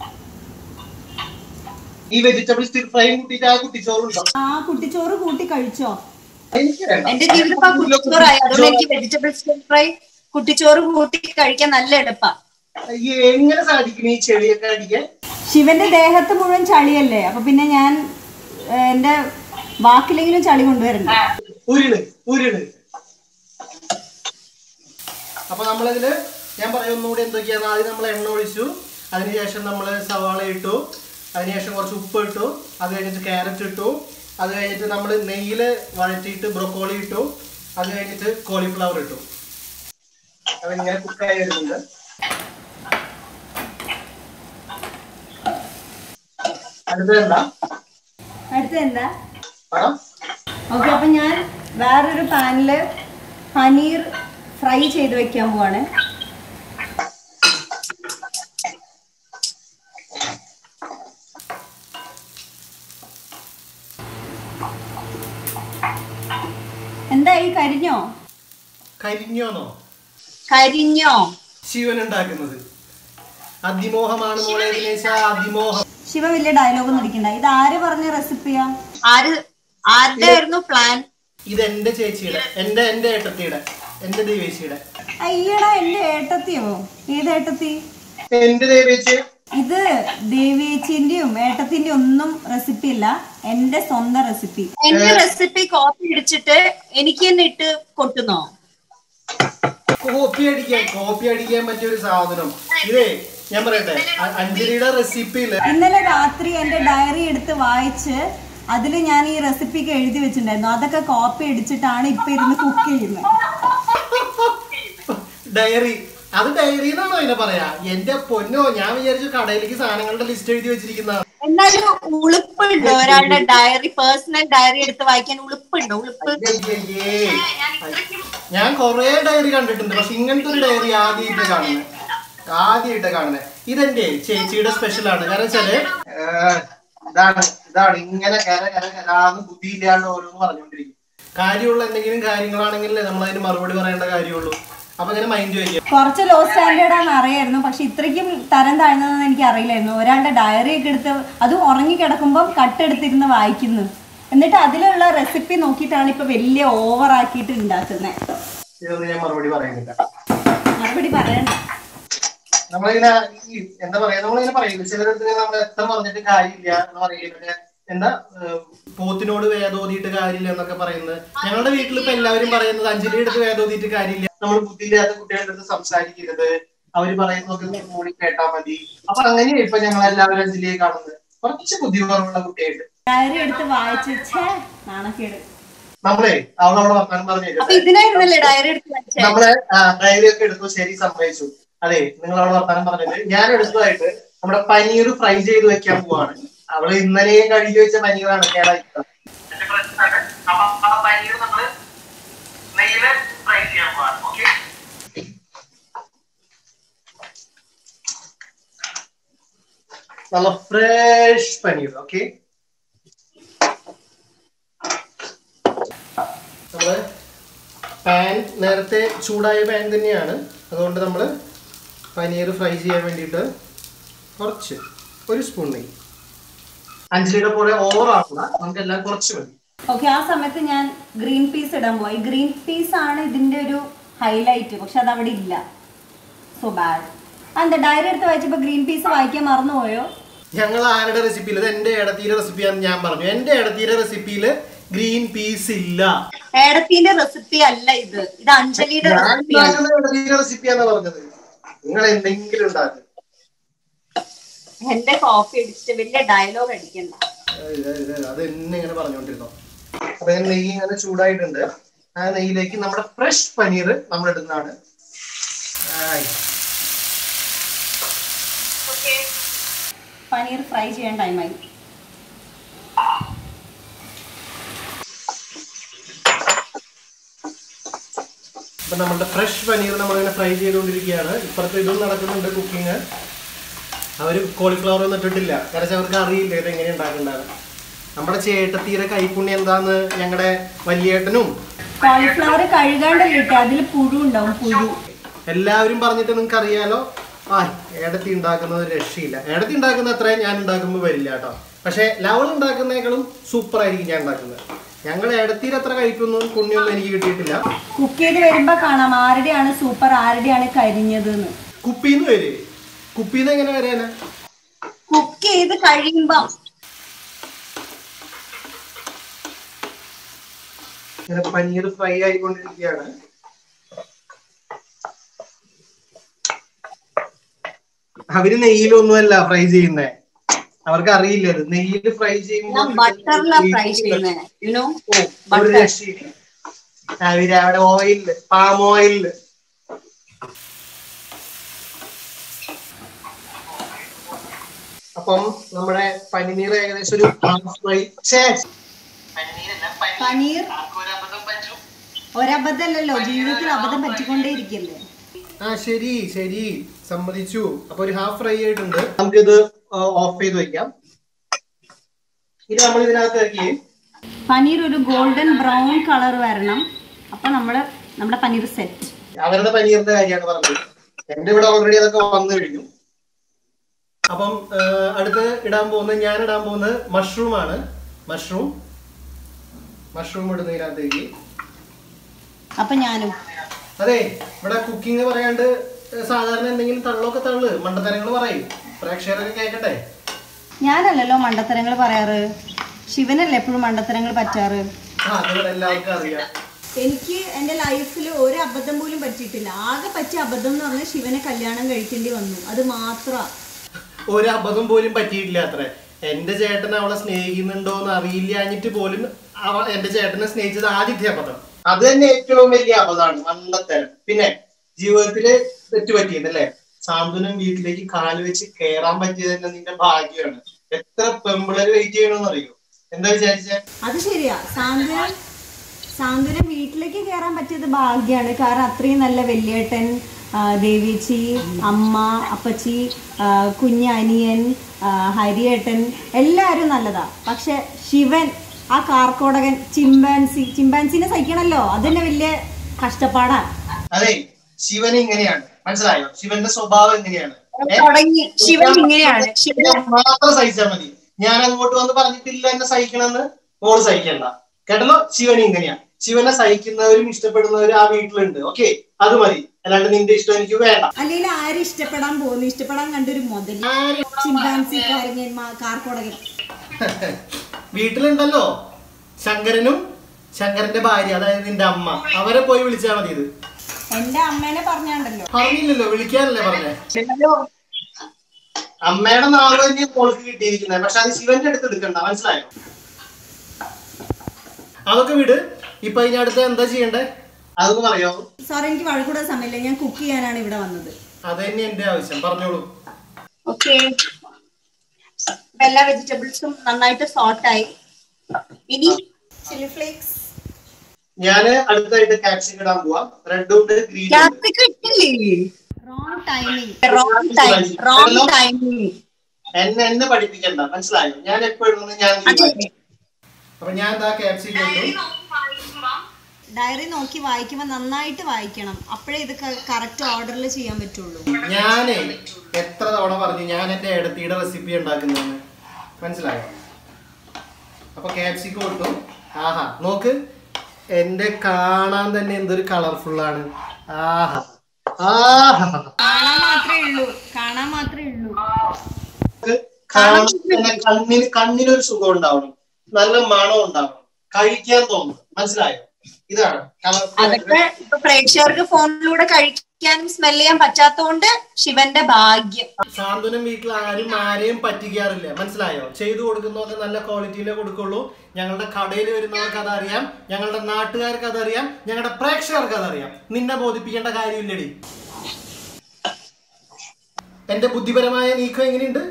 Speaker 3: ഈ വെജിറ്റബിൾ സ്റ്റിർ ഫ്രൈയും കൂട്ടിയിട്ട് ആ കുട്ടിച്ചോറുണ്ടോ
Speaker 2: ആ കുട്ടിച്ചോറ് കൂട്ടി കഴിച്ചോ
Speaker 3: എനിക്ക് വേണ്ട.
Speaker 4: എന്റെ ജീവിതം ഇപ്പൊ കുട്ടിച്ചോറായി അതുകൊണ്ട് എനിക്ക് വെജിറ്റബിൾ സ്റ്റീർ ഫ്രൈ കുട്ടിച്ചോറ് കൂട്ടി കഴിക്കാൻ നല്ല എളുപ്പാ
Speaker 3: അയ്യേ, എങ്ങനെ സാധിക്കും ഈ ചെളിയൊക്കെ അടിക്കാൻ
Speaker 2: ശിവന്റെ ദേഹത്ത് മുഴുവൻ ചളിയല്ലേ അപ്പൊ പിന്നെ ഞാൻ ഏ, എന്റെ വാക്കിലെങ്കിലും ചളി കൊണ്ടുവരണ്ട
Speaker 3: ഉരുള് ഉരുള്
Speaker 1: അപ്പൊ നമ്മളിതില് ഞാൻ പറയും ഒന്നുകൂടി എന്തൊക്കെയാണ് ആദ്യം നമ്മൾ എണ്ണ ഒഴിച്ചു അതിനുശേഷം നമ്മൾ സവാള ഇട്ടു അതിനുശേഷം കുറച്ച് ഉപ്പ് ഇട്ടു അത് കഴിഞ്ഞിട്ട് ക്യാരറ്റ് ഇട്ടു അത് കഴിഞ്ഞിട്ട് നമ്മൾ നെയ്യിൽ വഴറ്റിയിട്ട് ബ്രൊക്കോളി ഇട്ടു അത് കഴിഞ്ഞിട്ട് കോളിഫ്ലവർ ഇട്ടു
Speaker 3: അതിങ്ങനെ കുക്കായി വരുന്നുണ്ട് അടുത്തത് എന്താ
Speaker 2: അടുത്ത എന്താ
Speaker 3: പറ
Speaker 2: ഓക്കെ അപ്പൊ ഞാൻ വേറൊരു പാനില് പനീർ ഫ്രൈ ചെയ്ത് വെക്കാൻ പോവാണ് എന്തായി കരിഞ്ഞോ
Speaker 1: കരിഞ്ഞോന്നോ
Speaker 4: കരിഞ്ഞോ
Speaker 1: ശിവൻ ഉണ്ടാക്കുന്നത് അതിമോഹമാണ് മോളെ ദിനേശ അതിമോഹം
Speaker 2: ശിവ വലിയ ഡയലോഗ് ഒന്നും അടിക്കണ്ട ഇത് ആര് പറഞ്ഞ റെസിപ്പിയാ
Speaker 4: ആര് ആരുടെ ആയിരുന്നു പ്ലാൻ
Speaker 1: ഇത് എന്റെ ചേച്ചിയുടെ എന്റെ എന്റെ ഏട്ടത്തിയുടെ എന്റെ ദേവേശിയുടെ
Speaker 2: അയ്യടാ എന്റെ ഏട്ടത്തിയോ ഏത് ഏട്ടത്തി
Speaker 3: എന്റെ ദേവേച്ച്
Speaker 2: ഇത് ദേവിയേച്ചിന്റെയും ഏട്ടത്തിന്റെയും ഒന്നും റെസിപ്പി അല്ല എന്റെ സ്വന്തം റെസിപ്പി
Speaker 4: എന്റെ റെസിപ്പി കോപ്പി അടിച്ചിട്ട് എനിക്ക് തന്നെ ഇട്ട് കൊട്ടുന്നോ
Speaker 1: കോപ്പി അടിക്കാൻ കോപ്പി അടിക്കാൻ പറ്റിയ ഒരു സാധനം ഇതേ ഞാൻ പറയട്ടെ അ- അഞ്ജലിയുടെ റെസിപ്പിയില്
Speaker 2: ഇന്നലെ രാത്രി എന്റെ ഡയറി എടുത്ത് വായിച്ച് അതിൽ ഞാൻ ഈ റെസിപ്പിക്ക് എഴുതി വെച്ചിട്ടുണ്ടായിരുന്നു അതൊക്കെ കോപ്പി അടിച്ചിട്ടാണ് ഇപ്പൊ ഇരുന്ന് കുക്ക് ചെയ്യുന്നത്
Speaker 1: ഡയറി അത് ഡയറി എന്നാണോ അതിനെ പറയാ എന്റെ പൊന്നോ ഞാൻ വിചാരിച്ചു കടയിലേക്ക് സാധനങ്ങളുടെ ലിസ്റ്റ് എഴുതി വെച്ചിരിക്കുന്ന
Speaker 4: എന്നാലും ഉളുപ്പുണ്ടോ ഒരാളുടെ ഡയറി പേഴ്സണൽ ഡയറി എടുത്ത് വായിക്കാൻ ഉളുപ്പുണ്ടോ ഉളുപ്പ്
Speaker 1: ഞാൻ കൊറേ ഡയറി കണ്ടിട്ടുണ്ട് പക്ഷെ ഇങ്ങനത്തെ ഒരു ഡയറി ആദ്യമായിട്ട് കാണുന്നത് ആദ്യമായിട്ട് കാണുന്നത് ഇതെന്റെ ചേച്ചിയുടെ സ്പെഷ്യൽ ആണ് കാരണം വെച്ചാല്
Speaker 3: ഏഹ്, ഇതാണ് ഇതാണ് ഇങ്ങനെ കര കര കരാന്ന് ബുദ്ധിയില്ലാണ്ട് ഓരോന്ന് പറഞ്ഞുകൊണ്ടിരിക്കും
Speaker 1: കാര്യമുള്ള എന്തെങ്കിലും കാര്യങ്ങളാണെങ്കിലേ നമ്മൾ അതിന് മറുപടി പറയേണ്ട കാര്യമുള്ളൂ അപ്പൊ ഇങ്ങനെ മൈൻഡ് വയ്ക്കുക
Speaker 2: കുറച്ച് ലോ സ്റ്റാൻഡേർഡ് ആണെന്ന് അറിയായിരുന്നു പക്ഷെ ഇത്രയ്ക്കും തരം താഴ്ന്നതെന്ന് എനിക്ക് അറിയില്ലായിരുന്നു ഒരാളുടെ ഡയറി ഒക്കെ എടുത്ത് അതും ഉറങ്ങി കിടക്കുമ്പോൾ കട്ടെടുത്തിരുന്ന് വായിക്കുന്നു എന്നിട്ട് അതിലുള്ള റെസിപ്പി നോക്കിയിട്ടാണ് ഇപ്പൊ വലിയ ഓവർ ആക്കിയിട്ട് ഉണ്ടാക്കുന്നത്
Speaker 3: ഇതൊന്നും ഞാൻ മറുപടി പറയുന്നില്ല
Speaker 2: മറുപടി പറയണ്ട
Speaker 3: നമ്മളിങ്ങനെ ഈ എന്താ പറയാ നമ്മളിങ്ങനെ പറയില്ല ചിലരടുത്ത് നമ്മൾ എത്ര പറഞ്ഞിട്ട് കാര്യമില്ല എന്ന് പറയുന്നത് എന്താ
Speaker 1: ഏഹ് പോത്തിനോട് വേദോതിയിട്ട് കാര്യമില്ല എന്നൊക്കെ പറയുന്നത് ഞങ്ങളുടെ വീട്ടിൽ ഇപ്പൊ എല്ലാവരും പറയുന്നത് അഞ്ജലി എടുത്ത് വേദോതിയിട്ട് കാര്യമില്ല
Speaker 3: നമ്മൾ ബുദ്ധിയില്ലാത്ത കുട്ടികളുടെ അടുത്ത് സംസാരിക്കരുത് അവര് പറയുന്നതൊക്കെ കൂടി കേട്ടാ മതി അപ്പൊ അങ്ങനെയാ ഇപ്പൊ ഞങ്ങൾ എല്ലാവരും അഞ്ജലിയെ കാണുന്നത് കുറച്ച് ബുദ്ധി കുറവുള്ള കുട്ടിയായിട്ട്
Speaker 2: ഡയറി എടുത്ത് വായിച്ച് ഛേ നാണക്കേട്
Speaker 3: നമ്മളെ അവളവിടെ വർത്താനം പറഞ്ഞു
Speaker 4: അപ്പൊ ഇതിനായിരുന്നല്ലേ ഡയറി എടുത്ത് വായിച്ചേ
Speaker 3: നമ്മള് ഡയറി ഒക്കെ എടുത്തു ശരി സമ്മതിച്ചു അതെ നിങ്ങൾ അവിടെ വർത്താനം പറഞ്ഞത് ഞാൻ എടുത്തതായിട്ട് നമ്മുടെ പനീർ ഫ്രൈ ചെയ്ത് വെക്കാൻ പോവാണ് അവള് ഇന്നലെ കഴുകി വെച്ച പനീറാണ് കേടായി അപ്പൊ ആ പനീർ നമ്മള് നെയ്യില് ഫ്രൈ ചെയ്യാൻ പോവാണ് ഓക്കെ നല്ല ഫ്രഷ് പനീർ ഓക്കെ നമ്മള് പാൻ നേരത്തെ ചൂടായ പാൻ തന്നെയാണ് അതുകൊണ്ട് നമ്മൾ പനീർ ഫ്രൈ ചെയ്യാൻ വേണ്ടിയിട്ട് കുറച്ച് ഒരു സ്പൂൺ നെയ്യ് അഞ്ചലിയുടെ പോലെ ഓവറാക്കുക നമുക്കെല്ലാം കുറച്ച് മതി
Speaker 2: ഓക്കെ ആ സമയത്ത് ഞാൻ ഗ്രീൻ പീസ് ഇടാൻ പോയി ഗ്രീൻ പീസ് ആണ് ഇതിന്റെ ഒരു ഹൈലൈറ്റ് പക്ഷെ അത് അവിടെ ഇല്ല സോ ബാഡ് എന്താ ഡയറി എടുത്ത് വായിച്ചപ്പോ ഗ്രീൻ പീസ് വായിക്കാൻ മറന്നുപോയോ
Speaker 1: ഞങ്ങൾ ആരുടെ റെസിപ്പിയിൽ ഇത് എന്റെ ഇടത്തീരെ റെസിപ്പിയാന്ന് ഞാൻ പറഞ്ഞു എന്റെ ഇടത്തീരെ റെസിപ്പിയിൽ ഗ്രീൻ പീസ് ഇല്ല
Speaker 4: ഏടത്തിന്റെ റെസിപ്പി അല്ല ഇത് ഇത് അഞ്ജലിയുടെ
Speaker 3: ഞാൻ
Speaker 4: റെസിപ്പിയാണ്
Speaker 3: ഉണ്ടാക്കുന്ന ഇടത്തീരെ റെസിപ്പിയാന്ന് പറഞ്ഞത് നിങ്ങൾ എന്തെങ്കിലും ഉണ്ടാക്കും
Speaker 4: എന്റെ കോഫി അടിച്ചിട്ട് വലിയ ഡയലോഗ് അടിക്കണ്ട
Speaker 1: ഇത് ഇത് അത് എന്നെ ഇങ്ങനെ പറഞ്ഞുകൊണ്ടിരുന്നോ
Speaker 3: അപ്പൊ ഞാൻ നെയ്യ് ഇങ്ങനെ ചൂടായിട്ടുണ്ട് ആ നെയ്യിലേക്ക് നമ്മുടെ ഫ്രഷ് പനീർ നമ്മൾ ഇടുന്നതാണ്
Speaker 1: ആയ്.
Speaker 2: പനീർ ഫ്രൈ ചെയ്യാൻ ടൈമായി
Speaker 1: അപ്പൊ നമ്മുടെ ഫ്രഷ് പനീർ നമ്മളിങ്ങനെ ഫ്രൈ ചെയ്തുകൊണ്ടിരിക്കുകയാണ് ഇപ്പുറത്ത് ഇതും നടക്കുന്നുണ്ട് കുക്കിംഗ് അവർ കോളിഫ്ലവർ ഒന്നും ഇട്ടിട്ടില്ല കാരണം അവർക്ക് അറിയില്ല ഇത് എങ്ങനെ ഉണ്ടാക്കേണ്ടത് നമ്മുടെ ചേട്ടത്തീരെ കൈപ്പുണ്യം എന്താന്ന് ഞങ്ങളുടെ വലിയേട്ടനും
Speaker 2: കോളിഫ്ലവർ കഴുകാണ്ടല്ലേ ഇട്ടേ അതിൽ പുഴു ഉണ്ടാവും പുഴു
Speaker 1: എല്ലാവരും പറഞ്ഞിട്ട് നിങ്ങൾക്ക് അറിയാലോ ആ ഏടത്തി ഉണ്ടാക്കുന്നത് ഒരു രക്ഷയില്ല ഏടത്തി ഉണ്ടാക്കുന്ന അത്രയും ഞാൻ ഉണ്ടാക്കുമ്പോൾ വരില്ല കേട്ടോ പക്ഷെ ലവൾ ഉണ്ടാക്കുന്നേക്കാളും സൂപ്പർ ആയിരിക്കും ഞാൻ ഉണ്ടാക്കുന്നത് ഞങ്ങൾ ഏടത്തിയിൽ അത്ര കഴിക്കൊന്നും പുണ്യൊന്നും എനിക്ക് കിട്ടിയിട്ടില്ല
Speaker 2: കുക്ക് ചെയ്ത് വരുമ്പോ കാണാം ആരുടെയാണ് സൂപ്പർ ആരുടെയാണ് കരിഞ്ഞത് എന്ന്
Speaker 1: കുപ്പിന്ന് വരെ കുപ്പിന്ന് എങ്ങനെ വരാനാ
Speaker 4: കുക്ക് ചെയ്ത് കഴിയുമ്പം
Speaker 3: ഇങ്ങനെ പനീർ ഫ്രൈ ആയിക്കൊണ്ടിരിക്കുകയാണ് അവര് നെയ്യിലൊന്നുമല്ല ഫ്രൈ ചെയ്യുന്നേ അവർക്ക് അറിയില്ല അത് നെയ്യിൽ ഫ്രൈ
Speaker 4: ഞാൻ ബട്ടറിലാ ഫ്രൈ ചെയ്യുന്നത് യുനോ
Speaker 3: ഒരു
Speaker 4: butter.
Speaker 3: രക്ഷയില്ല അവര് അവിടെ ഓയിലില് പാം ഓയിലില് അപ്പം നമ്മുടെ പനിനീർ ഏകദേശം ഒരു ഹാഫ് ഫ്രൈ
Speaker 2: പനീർ ഒരബദ്ധമല്ലല്ലോ ജീവിതത്തിൽ അബദ്ധം പറ്റിക്കൊണ്ടേയിരിക്കല്ലേ
Speaker 1: ആ ശരി ശരി സമ്മതിച്ചു അപ്പൊ ഒരു ഹാഫ് ഫ്രൈ ആയിട്ടുണ്ട്
Speaker 3: നമുക്കിത് ഓഫ് ചെയ്ത് വെക്കാം ഇത് നമ്മൾ ഇതിനകത്തേക്ക്
Speaker 2: പനീർ ഒരു ഗോൾഡൻ ബ്രൗൺ കളർ വരണം അപ്പൊ നമ്മള് നമ്മുടെ പനീർ സെറ്റ്
Speaker 3: അവരുടെ പനീറിന്റെ കാര്യമാണ് പറഞ്ഞത് എന്റെ ഇവിടെ ഓൾറെഡി അതൊക്കെ വന്നു കഴിഞ്ഞു
Speaker 1: അപ്പം ആ, അടുത്ത് ഇടാൻ പോകുന്നത് ഞാൻ ഇടാൻ പോകുന്നത് മഷ്റൂം ആണ് മഷ്റൂം മഷ്റൂം ഇടുന്നതിനകത്തേക്ക്
Speaker 2: അപ്പൊ ഞാനും
Speaker 1: അതെ ഇവിടെ കുക്കിംഗ് പറയാണ്ട് ഏ, സാധാരണ എന്തെങ്കിലും തള്ളൊക്കെ തള്ളു മണ്ടത്തരങ്ങൾ പറയും പ്രേക്ഷകരൊക്കെ കേൾക്കട്ടെ
Speaker 2: ഞാനല്ലല്ലോ മണ്ടത്തരങ്ങൾ പറയാറ് ശിവനല്ലേ എപ്പോഴും മണ്ടത്തരങ്ങൾ പറ്റാറ്
Speaker 1: ആ അതിവിടെ എല്ലാവർക്കും അറിയാം
Speaker 2: എനിക്ക് എൻ്റെ ലൈഫിൽ ഒരു അബദ്ധം പോലും പറ്റിയിട്ടില്ല ആകെ പറ്റിയ അബദ്ധം എന്ന് പറഞ്ഞാൽ ശിവനെ കല്യാണം കഴിക്കേണ്ടി വന്നു അത് മാത്രമാ
Speaker 1: ഒരു അബദ്ധം പോലും പറ്റിയിട്ടില്ല അത്ര എന്റെ ചേട്ടൻ അവളെ സ്നേഹിക്കുന്നുണ്ടോ എന്ന് അറിയില്ലാഞ്ഞിട്ട് പോലും അവൾ എന്റെ ചേട്ടനെ സ്നേഹിച്ചത് ആദ്യത്തെ അബദ്ധം
Speaker 3: അത് തന്നെ ഏറ്റവും വലിയ അപകടമാണ് മണ്ടത്തരം പിന്നെ ജീവിതത്തില് തെറ്റുപറ്റിയത് അല്ലേ സാന്ത്വനം വീട്ടിലേക്ക് കാല് വെച്ച് കയറാൻ പറ്റിയത് തന്നെ നിന്റെ ഭാഗ്യമാണ് എത്ര പെമ്പിളര് വെയിറ്റ് ചെയ്യണമെന്ന് അറിയോ എന്താ വിചാരിച്ചേ
Speaker 2: അത് ശരിയാ സാന്ത്വനം സാന്ത്വനം വീട്ടിലേക്ക് കയറാൻ പറ്റിയത് ഭാഗ്യമാണ് കാരണം അത്രയും നല്ല വലിയേട്ടൻ ആ, ദേവേച്ചി അമ്മ അപ്പച്ചി ആ, കുഞ്ഞനിയൻ ആ, ഹരിയേട്ടൻ എല്ലാവരും നല്ലതാ പക്ഷെ ശിവൻ ആ കാർക്കോടകൻ ചിമ്പാൻസി ചിമ്പാൻസിനെ സഹിക്കണല്ലോ അത് തന്നെ വലിയ കഷ്ടപ്പാടാ
Speaker 3: അതെ ശിവൻ ഇങ്ങനെയാണ് മനസ്സിലായോ ശിവന്റെ സ്വഭാവം എങ്ങനെയാണ് ഏ?
Speaker 4: തുടങ്ങി ശിവൻ ഇങ്ങനെയാണ് ശിവൻ
Speaker 3: ഞാൻ മാത്രം സഹിച്ചാൽ മതി ഞാൻ അങ്ങോട്ട് വന്ന് പറഞ്ഞിട്ടില്ല എന്നെ സഹിക്കണമെന്ന് മോള് സഹിക്കണ്ട കേട്ടല്ലോ ശിവൻ ഇങ്ങനെയാ ശിവനെ സഹിക്കുന്നവരും ഇഷ്ടപ്പെടുന്നവരും ആ വീട്ടിലുണ്ട് ഓക്കെ അത് മതി അല്ലാണ്ട് നിന്റെ ഇഷ്ടം എനിക്ക് വേണ്ട
Speaker 2: അല്ലെങ്കിൽ ആരും ഇഷ്ടപ്പെടാൻ പോകുന്നു ഇഷ്ടപ്പെടാൻ കണ്ടൊരു മുതൽ ചിമ്പാൻസി കാരങ്ങൻ മാ- കാർക്കോടകൻ
Speaker 1: വീട്ടിലുണ്ടല്ലോ ശങ്കരനും ശങ്കരന്റെ ഭാര്യ അതായത് നിന്റെ അമ്മ അവരെ പോയി വിളിച്ചാൽ മതി ഇത്
Speaker 2: എന്റെ അമ്മേനെ പറഞ്ഞാണ്ടല്ലോ
Speaker 1: പറഞ്ഞില്ലല്ലോ വിളിക്കാനല്ലേ പറഞ്ഞേ
Speaker 3: അമ്മയുടെ നാള് തന്നെ മോൾക്ക് കിട്ടിയിരിക്കുന്നത് പക്ഷെ അത് ശിവന്റെ അടുത്ത് എടുക്കണ്ട മനസ്സിലായോ
Speaker 1: അതൊക്കെ വിട് ഇപ്പൊ അതിനടുത്ത് എന്താ ചെയ്യണ്ടേ
Speaker 3: അതൊന്ന് പറയോ
Speaker 2: സാർ എനിക്ക് വഴക്കൂടാൻ സമയമില്ല ഞാൻ കുക്ക് ചെയ്യാനാണ് ഇവിടെ വന്നത്
Speaker 1: അത് തന്നെ എന്റെ ആവശ്യം പറഞ്ഞോളൂ
Speaker 4: ഓക്കെ എല്ലാ വെജിറ്റബിൾസും നന്നായിട്ട് സോർട്ടായി ഇനി
Speaker 2: ചില്ലി ഫ്ലേക്സ്
Speaker 3: ഞാന് അടുത്തായിട്ട് ക്യാപ്സിക്കം ഇടാൻ പോവാം റെഡും ഉണ്ട് ഗ്രീനും ഉണ്ട്
Speaker 4: ക്യാപ്സിക്കം ഇട്ടില്ലേ
Speaker 2: wrong timing
Speaker 4: wrong time wrong timing
Speaker 3: എന്നെ എന്നെ പഠിപ്പിക്കണ്ട മനസ്സിലായോ ഞാൻ എപ്പോഴും ഞാൻ
Speaker 4: അതെ
Speaker 3: തീരുമാനിക്കും.
Speaker 1: അപ്പൊ ഞാൻ എന്താ ക്യാപ്സിക്കം ഇട്ടു
Speaker 2: ഡയറി നോക്കി വായിക്കുമ്പോൾ നന്നായിട്ട് വായിക്കണം അപ്പോഴേ ഇത് കറക്റ്റ് ഓർഡറിൽ ചെയ്യാൻ പറ്റുള്ളൂ
Speaker 1: ഞാനേ എത്ര തവണ പറഞ്ഞു ഞാൻ എന്റെ ഇടത്തിയുടെ റെസിപ്പി ഉണ്ടാക്കുന്നതെന്ന് മനസ്സിലായോ അപ്പൊ ക്യാപ്സിക്കം ഇട്ടു ആഹാ നോക്ക് എന്റെ കാണാൻ തന്നെ എന്തൊരു കളർഫുൾ ആണ് ആഹാ ആഹാ
Speaker 2: കാണാൻ മാത്രമേ ഉള്ളൂ കാണാൻ മാത്രമേ ഉള്ളൂ
Speaker 3: നമുക്ക് കാണാൻ തന്നെ കണ്ണിന് കണ്ണിനൊരു സുഖം ഉണ്ടാവണം നല്ല മണം ഉണ്ടാവണം കഴിക്കാൻ തോന്നും മനസ്സിലായോ ഇതാണ് colourful
Speaker 4: അതൊക്കെ ഇപ്പൊ പ്രേക്ഷകർക്ക് ഫോണിലൂടെ കഴിക്കാനും സ്മെൽ ചെയ്യാൻ പറ്റാത്തോണ്ട് ശിവന്റെ ഭാഗ്യം
Speaker 1: സാന്ത്വനം വീട്ടിൽ ആരും ആരെയും പറ്റിക്കാറില്ല മനസ്സിലായോ ചെയ്തു കൊടുക്കുന്നതൊക്കെ നല്ല ക്വാളിറ്റിയിലേ കൊടുക്കുള്ളൂ ഞങ്ങളുടെ കടയിൽ വരുന്നവർക്ക് അതറിയാം ഞങ്ങളുടെ നാട്ടുകാർക്ക് അതറിയാം ഞങ്ങളുടെ പ്രേക്ഷകർക്ക് അതറിയാം നിന്നെ ബോധിപ്പിക്കേണ്ട കാര്യമില്ലടി എന്റെ ബുദ്ധിപരമായ നീക്കം എങ്ങനെയുണ്ട്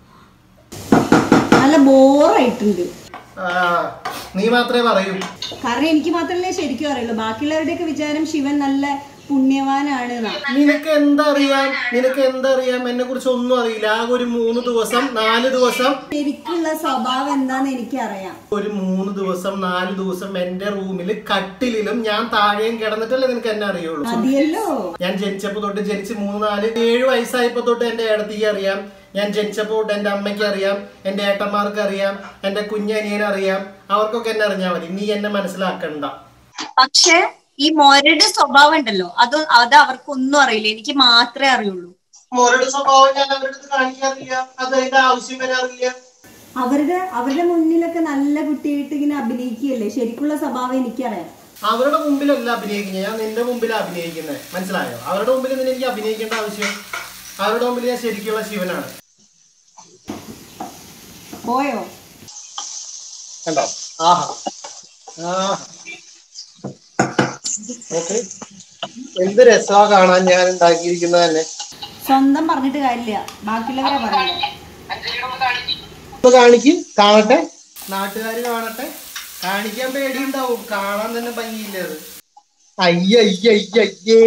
Speaker 2: നല്ല ബോറായിട്ടുണ്ട്
Speaker 1: ആ, നീ മാത്രമേ പറയൂ
Speaker 2: കാരണം എനിക്ക് മാത്രമല്ലേ ശരിക്കും അറിയുള്ളൂ ബാക്കിയുള്ളവരുടെയൊക്കെ വിചാരം ശിവൻ നല്ല പുണ്യവാനാണ് എന്നാ.
Speaker 1: നിനക്ക് എന്തറിയാം നിനക്ക് എന്തറിയാം എന്നെ കുറിച്ച് ഒന്നും അറിയില്ല ആകെ ഒരു മൂന്ന് ദിവസം നാല് ദിവസം
Speaker 2: ശരിക്കുള്ള സ്വഭാവം എന്താന്ന് എനിക്കറിയാം
Speaker 1: ഒരു മൂന്ന് ദിവസം നാല് ദിവസം എന്റെ റൂമിൽ കട്ടിലിലും ഞാൻ താഴെയും കിടന്നിട്ടല്ലേ നിനക്ക് എന്നെ അറിയുള്ളൂ
Speaker 2: മതിയല്ലോ
Speaker 1: ഞാൻ ജനിച്ചപ്പോ തൊട്ട് ജനിച്ച് മൂന്ന് നാല് ഏഴ് വയസ്സായപ്പോ തൊട്ട് എന്റെ ഏടത്തിക്ക് അറിയാം ഞാൻ ജനിച്ചപ്പോ തൊട്ട് എന്റെ അമ്മയ്ക്ക് അറിയാം എന്റെ ഏട്ടന്മാർക്ക് അറിയാം എന്റെ കുഞ്ഞനിയനെ അറിയാം അവർക്കൊക്കെ എന്നെ അറിഞ്ഞാൽ മതി നീ എന്നെ മനസ്സിലാക്കണ്ട
Speaker 4: പക്ഷെ ഈ മോരുടെ സ്വഭാവം ഉണ്ടല്ലോ അത് അത് അവർക്കൊന്നും അറിയില്ല എനിക്ക് മാത്രമേ അറിയുള്ളൂ
Speaker 3: മോരുടെ സ്വഭാവം ഞാൻ അവരുടെ അടുത്ത് കാണിക്കാറില്ല അത് അതിന്റെ ആവശ്യം വരാറില്ല
Speaker 2: അവരുടെ അവരുടെ മുന്നിലൊക്കെ നല്ല കുട്ടിയായിട്ട് ഇങ്ങനെ അഭിനയിക്കുകയല്ലേ ശരിക്കുള്ള സ്വഭാവം എനിക്കറിയാം
Speaker 1: അവരുടെ മുമ്പിലല്ല അഭിനയിക്കുന്നത് ഞാൻ നിന്റെ മുമ്പിലാണ് അഭിനയിക്കുന്നത് മനസ്സിലായോ അവരുടെ മുമ്പിൽ നിന്നെ എനിക്ക് അഭിനയിക്കേണ്ട ആവശ്യം അവരുടെ മുമ്പിൽ ഞാൻ ശരിക്കുള്ള ശിവനാണ്
Speaker 2: പോയോ
Speaker 3: കണ്ടോ ആഹാ ആഹാ ഓക്കെ എന്ത് രസമാ കാണാൻ ഞാൻ ഉണ്ടാക്കിയിരിക്കുന്നത് തന്നെ
Speaker 2: സ്വന്തം പറഞ്ഞിട്ട് കാര്യമില്ല ബാക്കിയുള്ളവരെ പറയണ്ടേ
Speaker 3: ഇപ്പൊ കാണിക്കും കാണട്ടെ
Speaker 1: നാട്ടുകാർ കാണട്ടെ കാണിക്കാൻ പേടിയുണ്ടാവും കാണാൻ തന്നെ ഭംഗിയില്ല അത്
Speaker 3: അയ്യയ്യയ്യേ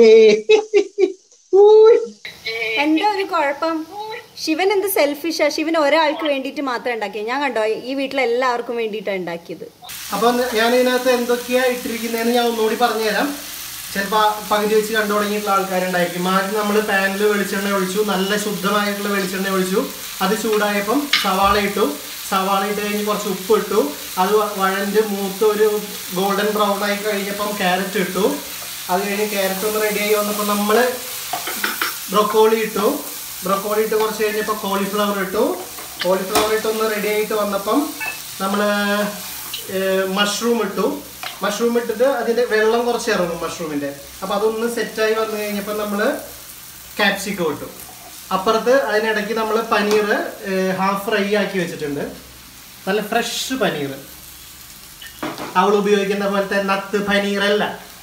Speaker 2: എന്താ ഒരു കുഴപ്പം ശിവൻ എന്ത് സെൽഫിഷാ ശിവൻ ഒരാൾക്ക് വേണ്ടിയിട്ട് മാത്രം ഉണ്ടാക്കിയത് ഞാൻ കണ്ടോ ഈ വീട്ടിലെ എല്ലാവർക്കും വേണ്ടിയിട്ടാണ് ഉണ്ടാക്കിയത്
Speaker 1: അപ്പൊ ഞാൻ ഇതിനകത്ത് എന്തൊക്കെയാ ഇട്ടിരിക്കുന്നതെന്ന് ഞാൻ ഒന്നുകൂടി പറഞ്ഞുതരാം ചിലപ്പോ പകുതി വെച്ച് കണ്ടു തുടങ്ങിയിട്ടുള്ള ആൾക്കാരുണ്ടായിരിക്കും ആദ്യം നമ്മൾ പാനിൽ വെളിച്ചെണ്ണ ഒഴിച്ചു നല്ല ശുദ്ധമായിട്ടുള്ള വെളിച്ചെണ്ണ ഒഴിച്ചു അത് ചൂടായപ്പം സവാള ഇട്ടു സവാള ഇട്ട് കഴിഞ്ഞ് കുറച്ച് ഉപ്പ് ഇട്ടു അത് വ- വഴണ്ട് മൂത്ത് ഒരു ഗോൾഡൻ ബ്രൗൺ ആയി കഴിഞ്ഞപ്പം ക്യാരറ്റ് ഇട്ടു അത് കഴിഞ്ഞ് ക്യാരറ്റ് ഒന്ന് റെഡിയായി വന്നപ്പോൾ നമ്മൾ ബ്രൊക്കോളി ഇട്ടു ബ്രൊക്കോളി ഇട്ട് കുറച്ച് കഴിഞ്ഞപ്പോൾ കോളിഫ്ലവർ ഇട്ടു കോളിഫ്ലവർ ഇട്ട് ഒന്ന് റെഡി ആയിട്ട് വന്നപ്പം നമ്മൾ മഷ്റൂം ഇട്ടു മഷ്റൂം ഇട്ടിട്ട് അതിൻ്റെ വെള്ളം കുറച്ച് ഇറങ്ങും മഷ്റൂമിൻ്റെ അപ്പോൾ അതൊന്ന് സെറ്റായി വന്നു കഴിഞ്ഞപ്പോൾ നമ്മൾ ക്യാപ്സിക്കം ഇട്ടു അപ്പുറത്ത് അതിനിടയ്ക്ക് നമ്മൾ പനീർ ഹാഫ് ഫ്രൈ ആക്കി വെച്ചിട്ടുണ്ട് നല്ല ഫ്രഷ് പനീർ അവൾ ഉപയോഗിക്കുന്ന പോലത്തെ നത്ത് പനീറല്ല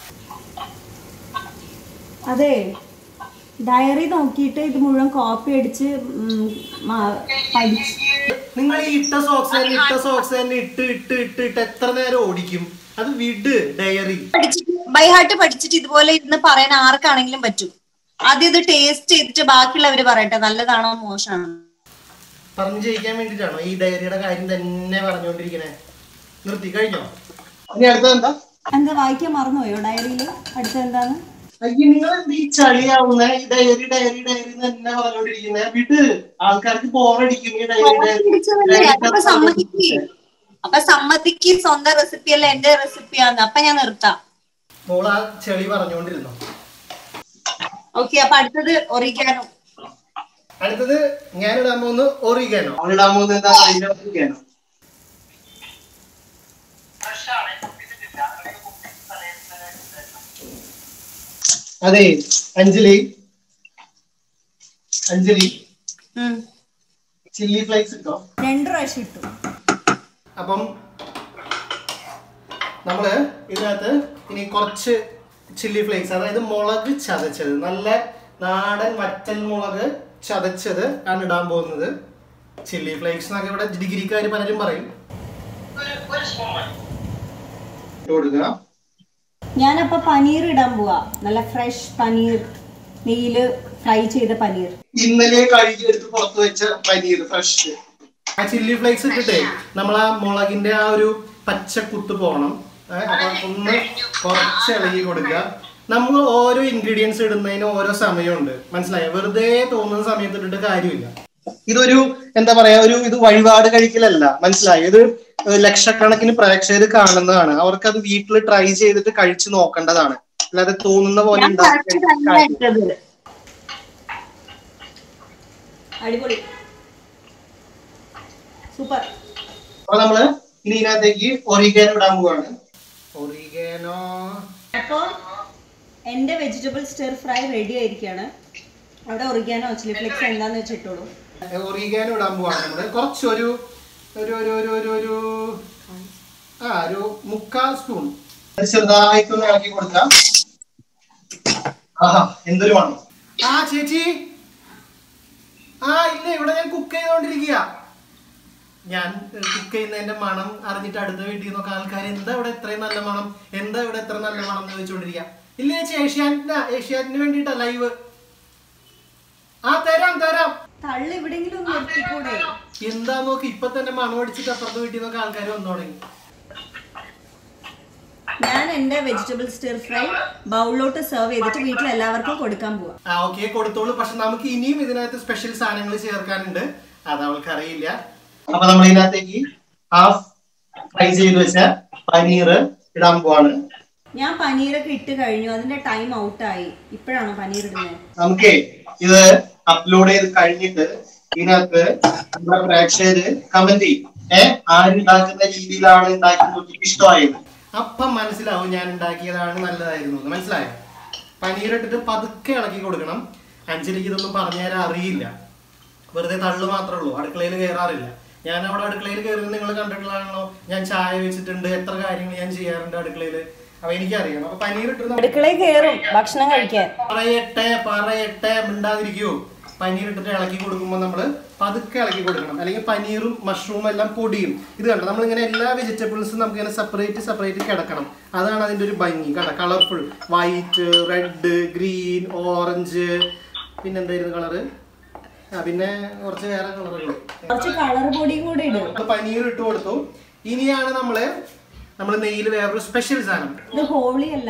Speaker 2: അതെ ഡയറി നോക്കിയിട്ട് ഇത് മുഴുവൻ കോപ്പി അടിച്ച് ഉം, മ- പഠിച്ച്
Speaker 1: നിങ്ങൾ ഈ ഇട്ട സോക്സ് തന്നെ ഇട്ട സോക്സ് തന്നെ ഇട്ട് ഇട്ട് ഇട്ട് ഇട്ട് എത്ര നേരം ഓടിക്കും അത് വിട് ഡയറി
Speaker 4: പഠിച്ചിട്ട് ബൈ ഹാർട്ട് പഠിച്ചിട്ട് ഇതുപോലെ ഇരുന്ന് പറയാൻ ആർക്കാണെങ്കിലും പറ്റും ആദ്യം ഇത് ടേസ്റ്റ് ചെയ്തിട്ട് ബാക്കിയുള്ളവര് പറയട്ടെ നല്ലതാണോ മോശമാണോ
Speaker 1: പറഞ്ഞു ജയിക്കാൻ വേണ്ടിട്ടാണോ ഈ ഡയറിയുടെ കാര്യം തന്നെ പറഞ്ഞുകൊണ്ടിരിക്കണേ നിർത്തി കഴിഞ്ഞോ
Speaker 3: ഇനി അടുത്തത് എന്താ
Speaker 2: എന്താ വായിക്കാൻ മറന്നുപോയോ ഡയറിയിൽ അടുത്ത എന്താന്ന്
Speaker 3: അയ്യ നിങ്ങൾ എന്ത് ഈ ചളിയാവുന്ന ഈ ഡയറി ഡയറി ഡയറി തന്നെ പറഞ്ഞോണ്ടിരിക്കുന്നത് വിട് ആൾക്കാർക്ക് ബോറടിക്കും ഈ ഡയറി
Speaker 4: പിടിച്ചതല്ലേ? അപ്പൊ
Speaker 3: ഡയറി
Speaker 4: സമ്മതിക്ക് അപ്പൊ സമ്മതിക്ക് സ്വന്തം റെസിപ്പി അല്ല എന്റെ റെസിപ്പിയാന്ന് അപ്പൊ ഞാൻ നിർത്താം
Speaker 1: മോൾ ആ ചെളി പറഞ്ഞുകൊണ്ടിരുന്നോ
Speaker 4: ഓക്കെ അപ്പൊ അടുത്തത് ഒറിക്കാനോ
Speaker 1: അടുത്തത് ഞാനിടാൻ പോകുന്ന ഒറിഗാനോ
Speaker 3: അവളിടാൻ പോകുന്നത് എന്താ അതിന്റെ ഒക്കെയാണ് അതെ അഞ്ജലി അഞ്ജലി ചില്ലി ഫ്ലേക്സ് ഇട്ടോ
Speaker 2: രണ്ട് പ്രാവശ്യം ഇട്ടു
Speaker 1: അപ്പം നമ്മള് ഇതിനകത്ത് ഇനി കുറച്ച് ചില്ലി ഫ്ലേക്സ് അതായത് മുളക് ചതച്ചത് നല്ല നാടൻ വറ്റൽ മുളക് ചതച്ചത് ആണ് ഇടാൻ പോകുന്നത് ചില്ലി ഫ്ലേക്സ് എന്നൊക്കെ ഇവിടെ ഡിഗ്രിക്കാർ പലരും പറയും ഇട്ട് കൊടുക്കുക
Speaker 2: ഞാനപ്പോ പനീർ ഇടാൻ പോവാ നല്ല ഫ്രഷ് പനീർ നെയ്യില് ഫ്രൈ ചെയ്ത പനീർ
Speaker 3: ഇന്നലെ കഴുകി എടുത്ത് പുറത്ത് വെച്ച പനീർ ഫ്രഷ്
Speaker 1: ആ ചില്ലി ഫ്ലേക്സ് ഇട്ടിട്ടേ നമ്മൾ ആ മുളകിന്റെ ആ ഒരു പച്ച കുത്ത് പോകണം ഏ, അപ്പൊ ഒന്ന് കുറച്ച് ഇളകി കൊടുക്കുക നമ്മൾ ഓരോ ഇൻഗ്രീഡിയൻസ് ഇടുന്നതിന് ഓരോ സമയമുണ്ട് മനസ്സിലായോ വെറുതെ തോന്നുന്ന സമയത്ത് ഇട്ടിട്ട് കാര്യമില്ല
Speaker 3: ഇതൊരു എന്താ പറയാ ഒരു ഇത് വഴിപാട് കഴിക്കലല്ല മനസ്സിലായോ ഇത് ലക്ഷക്കണക്കിന് പ്രേക്ഷകർ കാണുന്നതാണ് അവർക്ക് അത് വീട്ടിൽ ട്രൈ ചെയ്തിട്ട് കഴിച്ചു നോക്കേണ്ടതാണ് അല്ലാതെ തോന്നുന്ന പോലെ
Speaker 4: ഞാൻ
Speaker 3: ഉണ്ടാക്കി
Speaker 4: correct തന്നെ ഇട്ടത്.
Speaker 2: അടിപൊളി സൂപ്പർ
Speaker 3: അപ്പൊ നമ്മള് ഇനി ഇതിനകത്തേക്ക് ഒറിഗാനോ ഇടാൻ പോവാണ്
Speaker 1: ഒറിഗാനോ
Speaker 2: അപ്പോൾ എൻ്റെ വെജിറ്റബിൾ സ്റ്റർ ഫ്രൈ റെഡി ആയിരിക്കുകയാണ് അവിടെ ഒറിഗാനോ ചില്ലി ഫ്ലേക്സ് എന്താന്ന് വെച്ചിട്ടുള്ളൂ
Speaker 1: ഒറിഗാനോ ഇടാൻ പോവാണ് നമ്മള് കുറച്ചൊരു ഒരു ഒരു ഒരു ഒരു ഒരു ആ ഒരു മുക്കാൽ സ്പൂൺ
Speaker 3: അത് ചെറുതായിട്ടൊന്ന് ഇളക്കി കൊടുക്കാം ആഹാ എന്തൊരു മണം
Speaker 1: ആ ചേച്ചി ആ ഇല്ല ഇവിടെ ഞാൻ കുക്ക് ചെയ്തോണ്ടിരിക്കുക ഞാൻ കുക്ക് ചെയ്യുന്നതിന്റെ മണം അറിഞ്ഞിട്ട് അടുത്ത വീട്ടിൽ നിന്നൊക്കെ ആൾക്കാർ എന്താ ഇവിടെ ഇത്രയും നല്ല മണം എന്താ ഇവിടെ ഇത്ര നല്ല മണം എന്ന് ചോദിച്ചോണ്ടിരിക്കുക ഇല്ല ചേച്ചി ഏഷ്യാനെറ്റിനാ ഏഷ്യാനെറ്റിന് വേണ്ടിയിട്ടാ ലൈവ് ആ തരാം തരാം
Speaker 2: തള്ളി എവിടെയെങ്കിലും ഒന്ന് നിർത്തിക്കൂടെ
Speaker 1: എന്താ നോക്ക് ഇപ്പൊ തന്നെ മണം അടിച്ചിട്ട് അപ്പുറത്തെ വീട്ടിൽ നിന്നൊക്കെ ആൾക്കാർ വന്നു തുടങ്ങി
Speaker 2: ഞാൻ എൻ്റെ വെജിറ്റബിൾ സ്റ്റർ ഫ്രൈ ബൗളിലോട്ട് സെർവ് ചെയ്തിട്ട് വീട്ടിൽ എല്ലാവർക്കും കൊടുക്കാൻ പോവാ
Speaker 1: ആ ഓക്കെ കൊടുത്തോളൂ പക്ഷെ നമുക്ക് ഇനിയും ഇതിനകത്ത് സ്പെഷ്യൽ സാധനങ്ങൾ ചേർക്കാനുണ്ട് അത് അവൾക്ക് അറിയില്ല
Speaker 3: അപ്പൊ നമ്മൾ ഇതിനകത്തേക്ക് ഹാഫ് ഫ്രൈ ചെയ്ത് വെച്ച പനീർ ഇടാൻ പോവാണ്
Speaker 2: ഞാൻ പനീരൊക്കെ ഇട്ട് കഴിഞ്ഞു അതിന്റെ ടൈം ഔട്ടായി ഇപ്പോഴാണോ പനീർ ഇടുന്നത്
Speaker 3: നമുക്കേ ഇത് അപ്ലോഡ് ചെയ്ത് കഴിഞ്ഞിട്ട് ഇതിനകത്ത് നമ്മുടെ പ്രേക്ഷകര് കമന്റ് ചെയ്യും ഏഹ് ആരുണ്ടാക്കുന്ന രീതിയിലാണ് ഉണ്ടാക്കി നോക്കിയിട്ട് ഇഷ്ടമായത്
Speaker 1: അപ്പം മനസ്സിലാവും ഞാൻ ഉണ്ടാക്കിയതാണ് നല്ലതായിരുന്നു എന്ന് മനസ്സിലായോ പനീർ ഇട്ടിട്ട് പതുക്കെ ഇളക്കി കൊടുക്കണം അഞ്ജലിക്ക് ഇതൊന്നും പറഞ്ഞു തരാൻ അറിയില്ല വെറുതെ തള്ളു മാത്രമേ ഉള്ളൂ അടുക്കളയിൽ കയറാറില്ല ഞാൻ അവിടെ അടുക്കളയിൽ കയറുന്നത് നിങ്ങൾ കണ്ടിട്ടുള്ളതാണല്ലോ ഞാൻ ചായ വെച്ചിട്ടുണ്ട് എത്ര കാര്യങ്ങൾ ഞാൻ ചെയ്യാറുണ്ട് അടുക്കളയിൽ അപ്പൊ എനിക്കറിയാം അപ്പൊ പനീർ ഇട്ടിട്ട് നമ്മൾ
Speaker 2: അടുക്കളയിൽ കയറും ഭക്ഷണം കഴിക്കാൻ
Speaker 1: പറയട്ടെ പറയട്ടെ മിണ്ടാതിരിക്കൂ പനീർ ഇട്ടിട്ട് ഇളക്കി കൊടുക്കുമ്പോൾ നമ്മൾ പതുക്കെ ഇളക്കി കൊടുക്കണം അല്ലെങ്കിൽ പനീറും മഷ്റൂമും എല്ലാം പൊടിയും ഇത് കണ്ടോ നമ്മളിങ്ങനെ എല്ലാ വെജിറ്റബിൾസും നമുക്ക് ഇങ്ങനെ സെപ്പറേറ്റ് സെപ്പറേറ്റ് കിടക്കണം അതാണ് അതിൻ്റെ ഒരു ഭംഗി കണ്ട colourful white red green orange പിന്നെ എന്തായിരുന്നു കളറ് ആ പിന്നെ കുറച്ച് വേറെ കളറുകൾ
Speaker 2: കുറച്ച് കളർ പൊടിയും കൂടെ ഇടും
Speaker 1: പനീർ ഇട്ട് കൊടുത്തു ഇനിയാണ് നമ്മള് നമ്മൾ നെയ്യിൽ വേറൊരു സ്പെഷ്യൽ സാധനം
Speaker 2: ഇത് ഹോളി അല്ല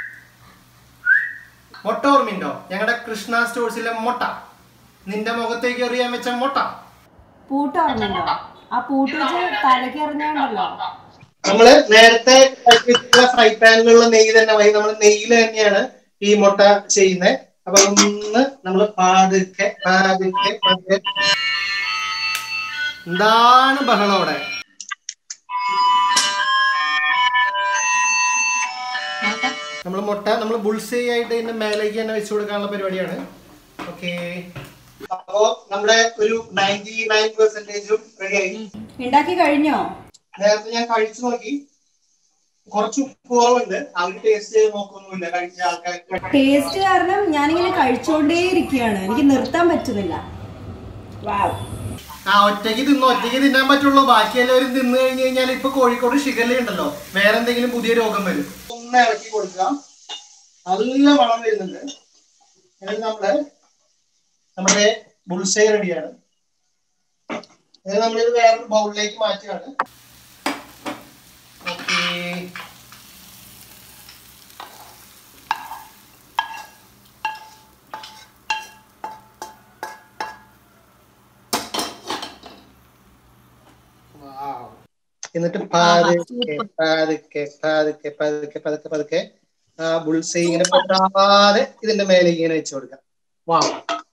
Speaker 1: മുട്ട ഓർമ്മയുണ്ടോ ഞങ്ങളുടെ കൃഷ്ണ സ്റ്റോഴ്സിലെ മുട്ട നിന്റെ മുഖത്തേക്ക് എറിയാൻ വെച്ച മുട്ട
Speaker 2: പൂട്ട് ഓർമ്മയുണ്ടോ ആ പൂട്ട് വെച്ച് തലയ്ക്ക് എറിഞ്ഞാണ്ടല്ലോ
Speaker 3: നമ്മള് നേരത്തെ ഫ്രൈ പാനിലുള്ള നെയ്യ് തന്നെ മതി നമ്മൾ നെയ്യിൽ തന്നെയാണ് ഈ മുട്ട ചെയ്യുന്നത് അപ്പൊ ഒന്ന് നമ്മള് പാതുക്കെ പാതുക്കെ പതുക്കെ
Speaker 1: എന്താണ് ബഹളം അവിടെ നമ്മൾ മുട്ട നമ്മൾ ബുൾസൈ ആയിട്ട് ഇതിന്റെ മേലേക്ക് തന്നെ വെച്ചു കൊടുക്കാനുള്ള പരിപാടിയാണ് ഓക്കെ
Speaker 3: അപ്പോ നമ്മുടെ ഒരു നയൻറ്റി നയൻ പെർസെന്റേജും റെഡിയായി
Speaker 2: ഉണ്ടാക്കി കഴിഞ്ഞോ
Speaker 3: നേരത്തെ ഞാൻ കഴിച്ചു നോക്കി കുറച്ച് ഉപ്പ് കുറവുണ്ട് അവര് ടേസ്റ്റ് ചെയ്ത് നോക്കൊന്നുമില്ല കഴിച്ച ആൾക്കാർ
Speaker 2: ടേസ്റ്റ് കാരണം ഞാനിങ്ങനെ കഴിച്ചോണ്ടേ ഇരിക്കുകയാണ് എനിക്ക് നിർത്താൻ പറ്റുന്നില്ല വാവ്
Speaker 1: ആ ഒറ്റയ്ക്ക് തിന്നു ഒറ്റയ്ക്ക് തിന്നാൻ പറ്റുള്ളൂ ബാക്കി എല്ലാവരും തിന്നു കഴിഞ്ഞു കഴിഞ്ഞാൽ ഇപ്പൊ കോഴിക്കോട് ഷിഗല്ല ഉണ്ടല്ലോ വേറെ എന്തെങ്കിലും പുതിയ രോഗം വരും
Speaker 3: ഒന്ന് ഇളക്കി കൊടുക്കാം നല്ല മണം വരുന്നുണ്ട് എന്നിട്ട് നമ്മള് നമ്മുടെ ബുൾസൈ റെഡിയാണ് ഇത് നമ്മളിത് വേറൊരു ബൗളിലേക്ക് മാറ്റുകയാണ്
Speaker 1: ഓക്കേ വാവ്
Speaker 3: എന്നിട്ട് പതുക്കെ പതുക്കെ പതുക്കെ പതുക്കെ പതുക്കെ പതുക്കെ ആ ബുൾസൈ ഇങ്ങനെ പൊട്ടാതെ ഇതിന്റെ മേലെ ഇങ്ങനെ വെച്ച് കൊടുക്കാം wow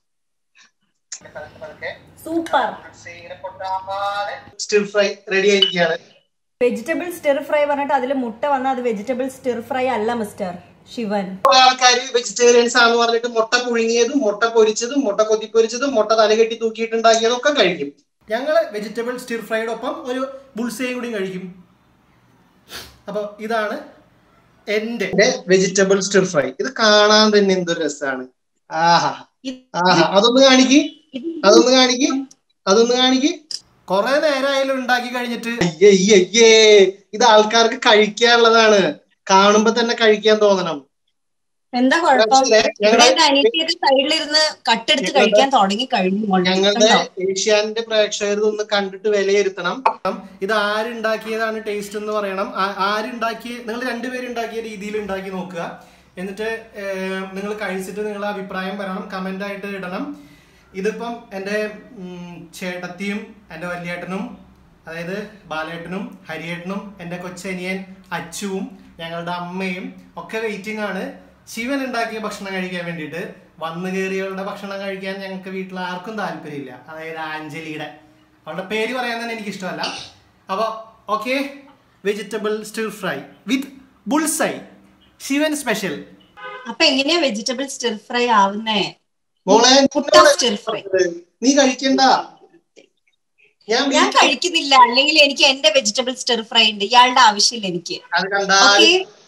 Speaker 2: super
Speaker 3: stir fry ready ആയിരിക്കുകയാണ്
Speaker 2: വെജിറ്റബിൾ സ്റ്റിർ ഫ്രൈ പറഞ്ഞിട്ട് അതിൽ മുട്ട വന്ന അത് വെജിറ്റബിൾ സ്റ്റിർ ഫ്രൈ അല്ല മിസ്റ്റർ ശിവൻ
Speaker 3: കുറെ ആൾക്കാര് വെജിറ്റേറിയൻസ് ആണെന്ന് പറഞ്ഞിട്ട് മുട്ട പുഴുങ്ങിയതും മുട്ട പൊരിച്ചതും മുട്ട കൊത്തിപ്പൊരിച്ചതും മുട്ട തലകെട്ടി തൂക്കിയിട്ടുണ്ടാക്കിയതും ഒക്കെ കഴിക്കും
Speaker 1: ഞങ്ങള് വെജിറ്റബിൾ സ്റ്റിർ ഫ്രൈഡൊപ്പം ഒരു ബുൾസയും കൂടി കഴിക്കും അപ്പോൾ ഇതാണ് എൻ്റെ
Speaker 3: വെജിറ്റബിൾ സ്റ്റിർ ഫ്രൈ ഇത് കാണാൻ തന്നെ എന്തൊരു രസമാണ് ആഹാ ആഹാ അതൊന്ന് കാണിക്ക് അതൊന്ന് കാണിക്ക് അതൊന്ന് കാണിക്ക്
Speaker 1: കൊറേ നേരമായാലും ഉണ്ടാക്കി കഴിഞ്ഞിട്ട്
Speaker 3: അയ്യേ അയ്യേ, അയ്യേ ഇത് ആൾക്കാർക്ക് കഴിക്കാനുള്ളതാണ് കാണുമ്പോ തന്നെ കഴിക്കാൻ തോന്നണം
Speaker 4: എന്താ കുഴപ്പം
Speaker 3: പക്ഷേ
Speaker 4: ഇവിടെ
Speaker 3: ഞങ്ങളുടെ
Speaker 4: എന്റെ അനിയത്തിയൊക്കെ സൈഡിലിരുന്ന് കട്ടെടുത്ത് കഴിക്കാൻ തുടങ്ങി കഴിഞ്ഞു
Speaker 3: ഞങ്ങളുടെ
Speaker 4: കണ്ടോ?
Speaker 3: ഏഷ്യാന്റെ പ്രേക്ഷകർ ഇതൊന്ന് കണ്ടിട്ട് വിലയിരുത്തണം
Speaker 1: ഇത് ആരുണ്ടാക്കിയതാണ് ടേസ്റ്റ് എന്ന് പറയണം ആ- ആരുണ്ടാക്കിയ നിങ്ങൾ രണ്ടുപേരും ഉണ്ടാക്കിയ രീതിയിൽ ഉണ്ടാക്കി നോക്കുക എന്നിട്ട് നിങ്ങൾ കഴിച്ചിട്ട് നിങ്ങളുടെ അഭിപ്രായം പറയണം കമന്റ് ആയിട്ട് ഇടണം ഇതിപ്പം എൻ്റെ ഉം, ചേട്ടത്തിയും എൻ്റെ വല്യേട്ടനും അതായത് ബാലേട്ടനും ഹരിയേട്ടനും എൻ്റെ കൊച്ചനിയൻ അച്ചുവും ഞങ്ങളുടെ അമ്മയും ഒക്കെ വെയിറ്റിംഗ് ആണ് ശിവൻ ഉണ്ടാക്കിയ ഭക്ഷണം കഴിക്കാൻ വേണ്ടിയിട്ട് വന്നു കയറിയവരുടെ ഭക്ഷണം കഴിക്കാൻ ഞങ്ങൾക്ക് വീട്ടിൽ ആർക്കും താല്പര്യമില്ല അതായത് ആഞ്ജലിയുടെ അവളുടെ പേര് പറയാൻ തന്നെ എനിക്ക് ഇഷ്ടമല്ല അപ്പോൾ okay vegetable stir fry with bullseye Shivan special
Speaker 4: അപ്പൊ എങ്ങനെയാ വെജിറ്റബിൾ സ്റ്റിർ ഫ്രൈ ആവുന്നേ
Speaker 3: മോളെ
Speaker 4: പുട്ട സ്റ്റിർ ഫ്രൈ
Speaker 3: നീ കഴിക്കണ്ട ഞാൻ
Speaker 4: ഞാൻ
Speaker 3: വീട്ടിൽ
Speaker 4: കഴിക്കുന്നില്ല അല്ലെങ്കിൽ എനിക്ക് എന്റെ വെജിറ്റബിൾ സ്റ്റിർ ഫ്രൈ ഉണ്ട് ഇയാളുടെ ആവശ്യമില്ല എനിക്ക്
Speaker 3: അത് കണ്ടാൽ
Speaker 4: ഓക്കെ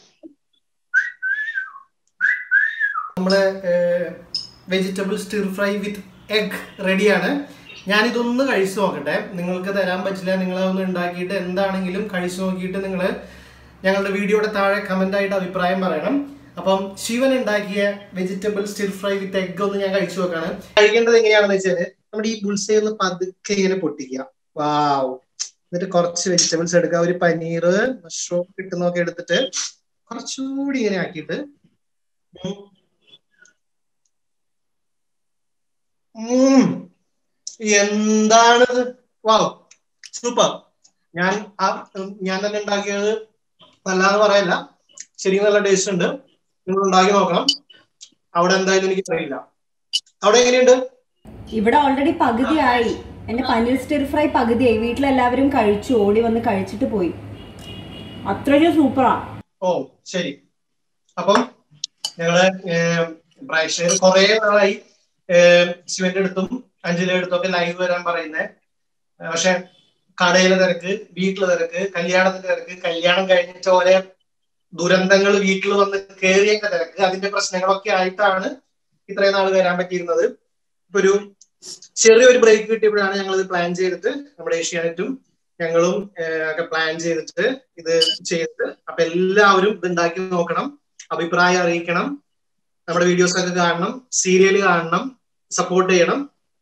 Speaker 1: നമ്മള് vegetable stir fry with egg റെഡിയാണ് ഞാനിതൊന്ന് കഴിച്ചു നോക്കട്ടെ നിങ്ങൾക്ക് തരാൻ പറ്റില്ല നിങ്ങൾ അതൊന്ന് ഉണ്ടാക്കിയിട്ട് എന്താണെങ്കിലും കഴിച്ചു നോക്കിയിട്ട് നിങ്ങൾ ഞങ്ങളുടെ വീഡിയോയുടെ താഴെ കമന്റ് ആയിട്ട് അഭിപ്രായം പറയണം അപ്പം ശിവൻ ഉണ്ടാക്കിയ vegetable stir fry with egg ഒന്ന് ഞാൻ കഴിച്ചു നോക്കാണ്
Speaker 3: കഴിക്കേണ്ടത് എങ്ങനെയാണെന്ന് വെച്ചാല് നമ്മുടെ ഈ ബുൾസൈ ഒന്ന് പതുക്കെ ഇങ്ങനെ പൊട്ടിക്കുക വാവ് എന്നിട്ട് കുറച്ച് വെജിറ്റബിൾസ് എടുക്കുക ഒരു പനീർ മഷ്റൂം കിട്ടുന്നൊക്കെ എടുത്തിട്ട് കുറച്ചുകൂടി ഇങ്ങനെ ആക്കിയിട്ട് ഉം. ഉം. എന്താണിത് വാവ് സൂപ്പർ ഞാൻ ആ ഉം, ഞാൻ തന്നെ ഉണ്ടാക്കിയത് നല്ലതെന്ന് പറയല്ല ശരിക്കും നല്ല ടേസ്റ്റ് ഉണ്ട് നിങ്ങൾ ഉണ്ടാക്കി നോക്കണം അവിടെ എന്തായാലും എനിക്ക് അറിയില്ല അവിടെ എങ്ങനെയുണ്ട്
Speaker 2: ഇവിടെ ഓൾറെഡി പകുതിയായി എന്റെ പനീർ സ്റ്റിർ ഫ്രൈ പകുതിയായി വീട്ടിലെല്ലാവരും കഴിച്ചു ഓടി വന്ന് കഴിച്ചിട്ട് പോയി അത്രയ്ക്ക് സൂപ്പറാ
Speaker 3: ഓ ശരി അപ്പം ഞങ്ങള് ഏം, പ്രേക്ഷകർ കുറെ നാളായി ഏം, ശിവന്റെ അടുത്തും അഞ്ജലിയുടെ അടുത്തും ഒക്കെ ലൈവ് വരാൻ പറയുന്നേ പക്ഷെ കടയിലെ തിരക്ക് വീട്ടിലെ തിരക്ക് കല്യാണത്തിന്റെ തിരക്ക് കല്യാണം കഴിഞ്ഞിട്ട് ഓരോ ദുരന്തങ്ങൾ വീട്ടിൽ വന്ന് കേറിയൊക്കെ തിരക്ക് അതിന്റെ പ്രശ്നങ്ങളൊക്കെ ആയിട്ടാണ് ഇത്രയും നാൾ വരാൻ പറ്റിയിരുന്നത് ഇപ്പൊ ഒരു ചെറിയൊരു ബ്രേക്ക് കിട്ടിയപ്പോഴാണ് ഞങ്ങൾ ഇത് പ്ലാൻ ചെയ്തിട്ട് നമ്മുടെ ഏഷ്യാനെറ്റും ഞങ്ങളും ഏഹ്, ഒക്കെ പ്ലാൻ ചെയ്തിട്ട് ഇത് ചെയ്തിട്ട് അപ്പൊ എല്ലാവരും ഇത് ഉണ്ടാക്കി നോക്കണം അഭിപ്രായം അറിയിക്കണം നമ്മുടെ വീഡിയോസ് ഒക്കെ കാണണം സീരിയൽ കാണണം സപ്പോർട്ട് ചെയ്യണം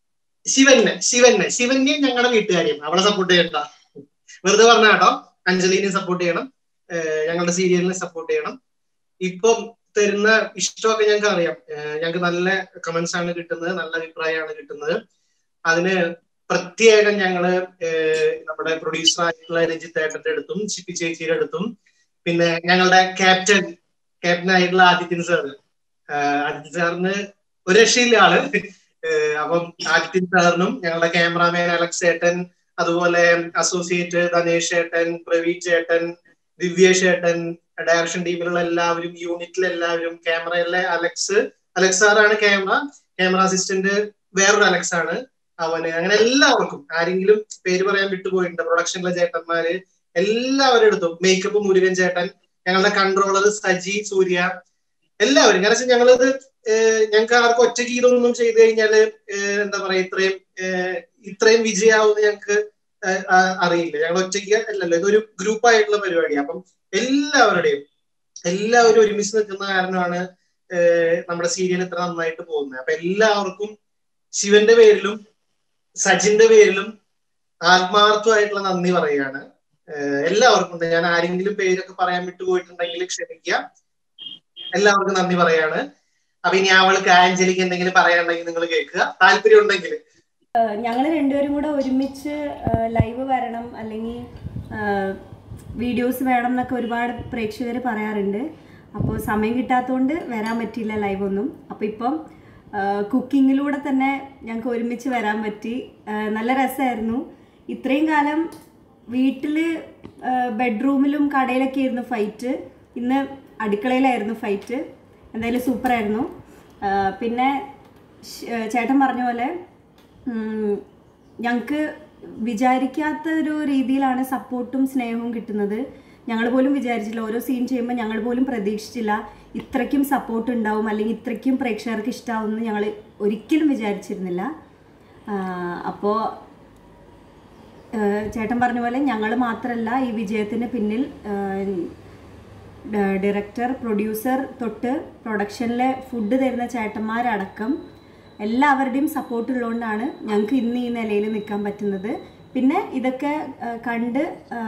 Speaker 3: ശിവനെ ശിവനെ ശിവനെയും ഞങ്ങളുടെ വീട്ടുകാരെയും അവളെ സപ്പോർട്ട് ചെയ്യണ്ട വെറുതെ പറഞ്ഞ കേട്ടോ അഞ്ജലിനെ സപ്പോർട്ട് ചെയ്യണം ഏഹ്, ഞങ്ങളുടെ സീരിയലിനെ സപ്പോർട്ട് ചെയ്യണം ഇപ്പം തരുന്ന ഇഷ്ടമൊക്കെ ഞങ്ങൾക്ക് അറിയാം ഏഹ്, ഞങ്ങൾക്ക് നല്ല കമന്റ്സ് ആണ് കിട്ടുന്നത് നല്ല അഭിപ്രായമാണ് കിട്ടുന്നത് അതിന് പ്രത്യേകം ഞങ്ങള് ഏഹ്, നമ്മുടെ പ്രൊഡ്യൂസർ ആയിട്ടുള്ള രഞ്ജിത്ത് ഏട്ടന്റെ അടുത്തും ചിപ്പി ചേച്ചിയുടെ അടുത്തും പിന്നെ ഞങ്ങളുടെ ക്യാപ്റ്റൻ ക്യാപ്റ്റൻ ആയിട്ടുള്ള ആദിത്യൻ സാറ് ആദിത്യൻ സാറിന് ഒരു രക്ഷയില്ല ആള് ഏഹ്, അപ്പം ആദിത്യൻ സാറിനും ഞങ്ങളുടെ ക്യാമറാമാൻ അലക്സ് ഏട്ടൻ അതുപോലെ അസോസിയേറ്റ് ധനേഷ് ഏട്ടൻ പ്രവീൺ ചേട്ടൻ ദിവ്യേഷ് ഏട്ടൻ ഡയറക്ഷൻ ടീമിലുള്ള എല്ലാവരും യൂണിറ്റിലെ എല്ലാവരും ക്യാമറയിലെ അലക്സ് അലക്സ് സാറാണ് ക്യാമറ ക്യാമറ അസിസ്റ്റന്റ് വേറൊരു അലക്സ് ആണ് അവന് അങ്ങനെ എല്ലാവർക്കും ആരെങ്കിലും പേര് പറയാൻ വിട്ടുപോയിട്ടുണ്ട് പ്രൊഡക്ഷനിലെ ചേട്ടന്മാര് എല്ലാവരും എടുത്തും മേക്കപ്പ് മുരുകൻ ചേട്ടൻ ഞങ്ങളുടെ കൺട്രോളർ സജി സൂര്യ എല്ലാവരും കാരണം വെച്ചാൽ ഞങ്ങളിത് ഏഹ് ഞങ്ങൾക്ക് ആർക്കും ഒറ്റയ്ക്ക് ഇതൊന്നും ചെയ്തു കഴിഞ്ഞാല് ഏഹ് എന്താ പറയാ ഇത്രയും ഏഹ് ഇത്രയും വിജയാവുമെന്ന് ഞങ്ങൾക്ക് ഏഹ് ആ- അറിയില്ല ഞങ്ങൾ ഒറ്റയ്ക്ക് അല്ലല്ലോ ഇതൊരു ഗ്രൂപ്പ് ആയിട്ടുള്ള പരിപാടിയാണ് അപ്പം എല്ലാവരുടെയും എല്ലാവരും ഒരുമിച്ച് നിൽക്കുന്ന കാരണമാണ് ഏഹ് നമ്മുടെ സീരിയൽ ഇത്ര നന്നായിട്ട് പോകുന്നത് അപ്പൊ എല്ലാവർക്കും ശിവന്റെ പേരിലും സജിന്റെ പേരിലും ആത്മാർത്ഥമായിട്ടുള്ള നന്ദി പറയുകയാണ് ഏഹ് എല്ലാവർക്കും ഉണ്ട്. ഞാൻ ആരെങ്കിലും പേരൊക്കെ പറയാൻ വിട്ടുപോയിട്ടുണ്ടെങ്കിൽ ക്ഷമിക്കുക എല്ലാവർക്കും നന്ദി പറയാണ് അപ്പൊ ഇനി അവൾക്ക് ആഞ്ചലിക്ക് എന്തെങ്കിലും പറയാനുണ്ടെങ്കിൽ നിങ്ങൾ കേൾക്കുക താല്പര്യം ഉണ്ടെങ്കിൽ
Speaker 2: ഞങ്ങൾ രണ്ടുപേരും കൂടെ ഒരുമിച്ച് ലൈവ് വരണം അല്ലെങ്കിൽ വീഡിയോസ് വേണം എന്നൊക്കെ ഒരുപാട് പ്രേക്ഷകർ പറയാറുണ്ട് അപ്പോൾ സമയം കിട്ടാത്തതുകൊണ്ട് വരാൻ പറ്റിയില്ല ലൈവ് ഒന്നും അപ്പോൾ ഇപ്പം കുക്കിങ്ങിലൂടെ തന്നെ ഞങ്ങൾക്ക് ഒരുമിച്ച് വരാൻ പറ്റി ആ, നല്ല രസമായിരുന്നു ഇത്രയും കാലം വീട്ടിൽ ബെഡ്റൂമിലും കടയിലൊക്കെ ആയിരുന്നു ഫൈറ്റ് ഇന്ന് അടുക്കളയിലായിരുന്നു ഫൈറ്റ് എന്തായാലും സൂപ്പറായിരുന്നു ആ, പിന്നെ ശ്- ആ, ചേട്ടൻ പറഞ്ഞ പോലെ ഞങ്ങൾക്ക് വിചാരിക്കാത്ത ഒരു രീതിയിലാണ് സപ്പോർട്ടും സ്നേഹവും കിട്ടുന്നത് ഞങ്ങൾ പോലും വിചാരിച്ചില്ല ഓരോ സീൻ ചെയ്യുമ്പോൾ ഞങ്ങൾ പോലും പ്രതീക്ഷിച്ചില്ല ഇത്രയ്ക്കും സപ്പോർട്ട് ഉണ്ടാവും അല്ലെങ്കിൽ ഇത്രയ്ക്കും പ്രേക്ഷകർക്ക് ഇഷ്ടാവുമെന്ന് ഞങ്ങൾ ഒരിക്കലും വിചാരിച്ചിരുന്നില്ല അപ്പോൾ ചേട്ടൻ പറഞ്ഞ പോലെ ഞങ്ങൾ മാത്രമല്ല ഈ വിജയത്തിന് പിന്നിൽ ഡയറക്ടർ പ്രൊഡ്യൂസർ തൊട്ട് പ്രൊഡക്ഷനിലെ ഫുഡ് തരുന്ന ചേട്ടന്മാരടക്കം എല്ലാവരുടെയും സപ്പോർട്ട് ഉള്ളതുകൊണ്ടാണ് ഞങ്ങൾക്ക് ഇന്ന് ഈ നിലയിൽ നിൽക്കാൻ പറ്റുന്നത് പിന്നെ ഇതൊക്കെ ആ, കണ്ട് ആ,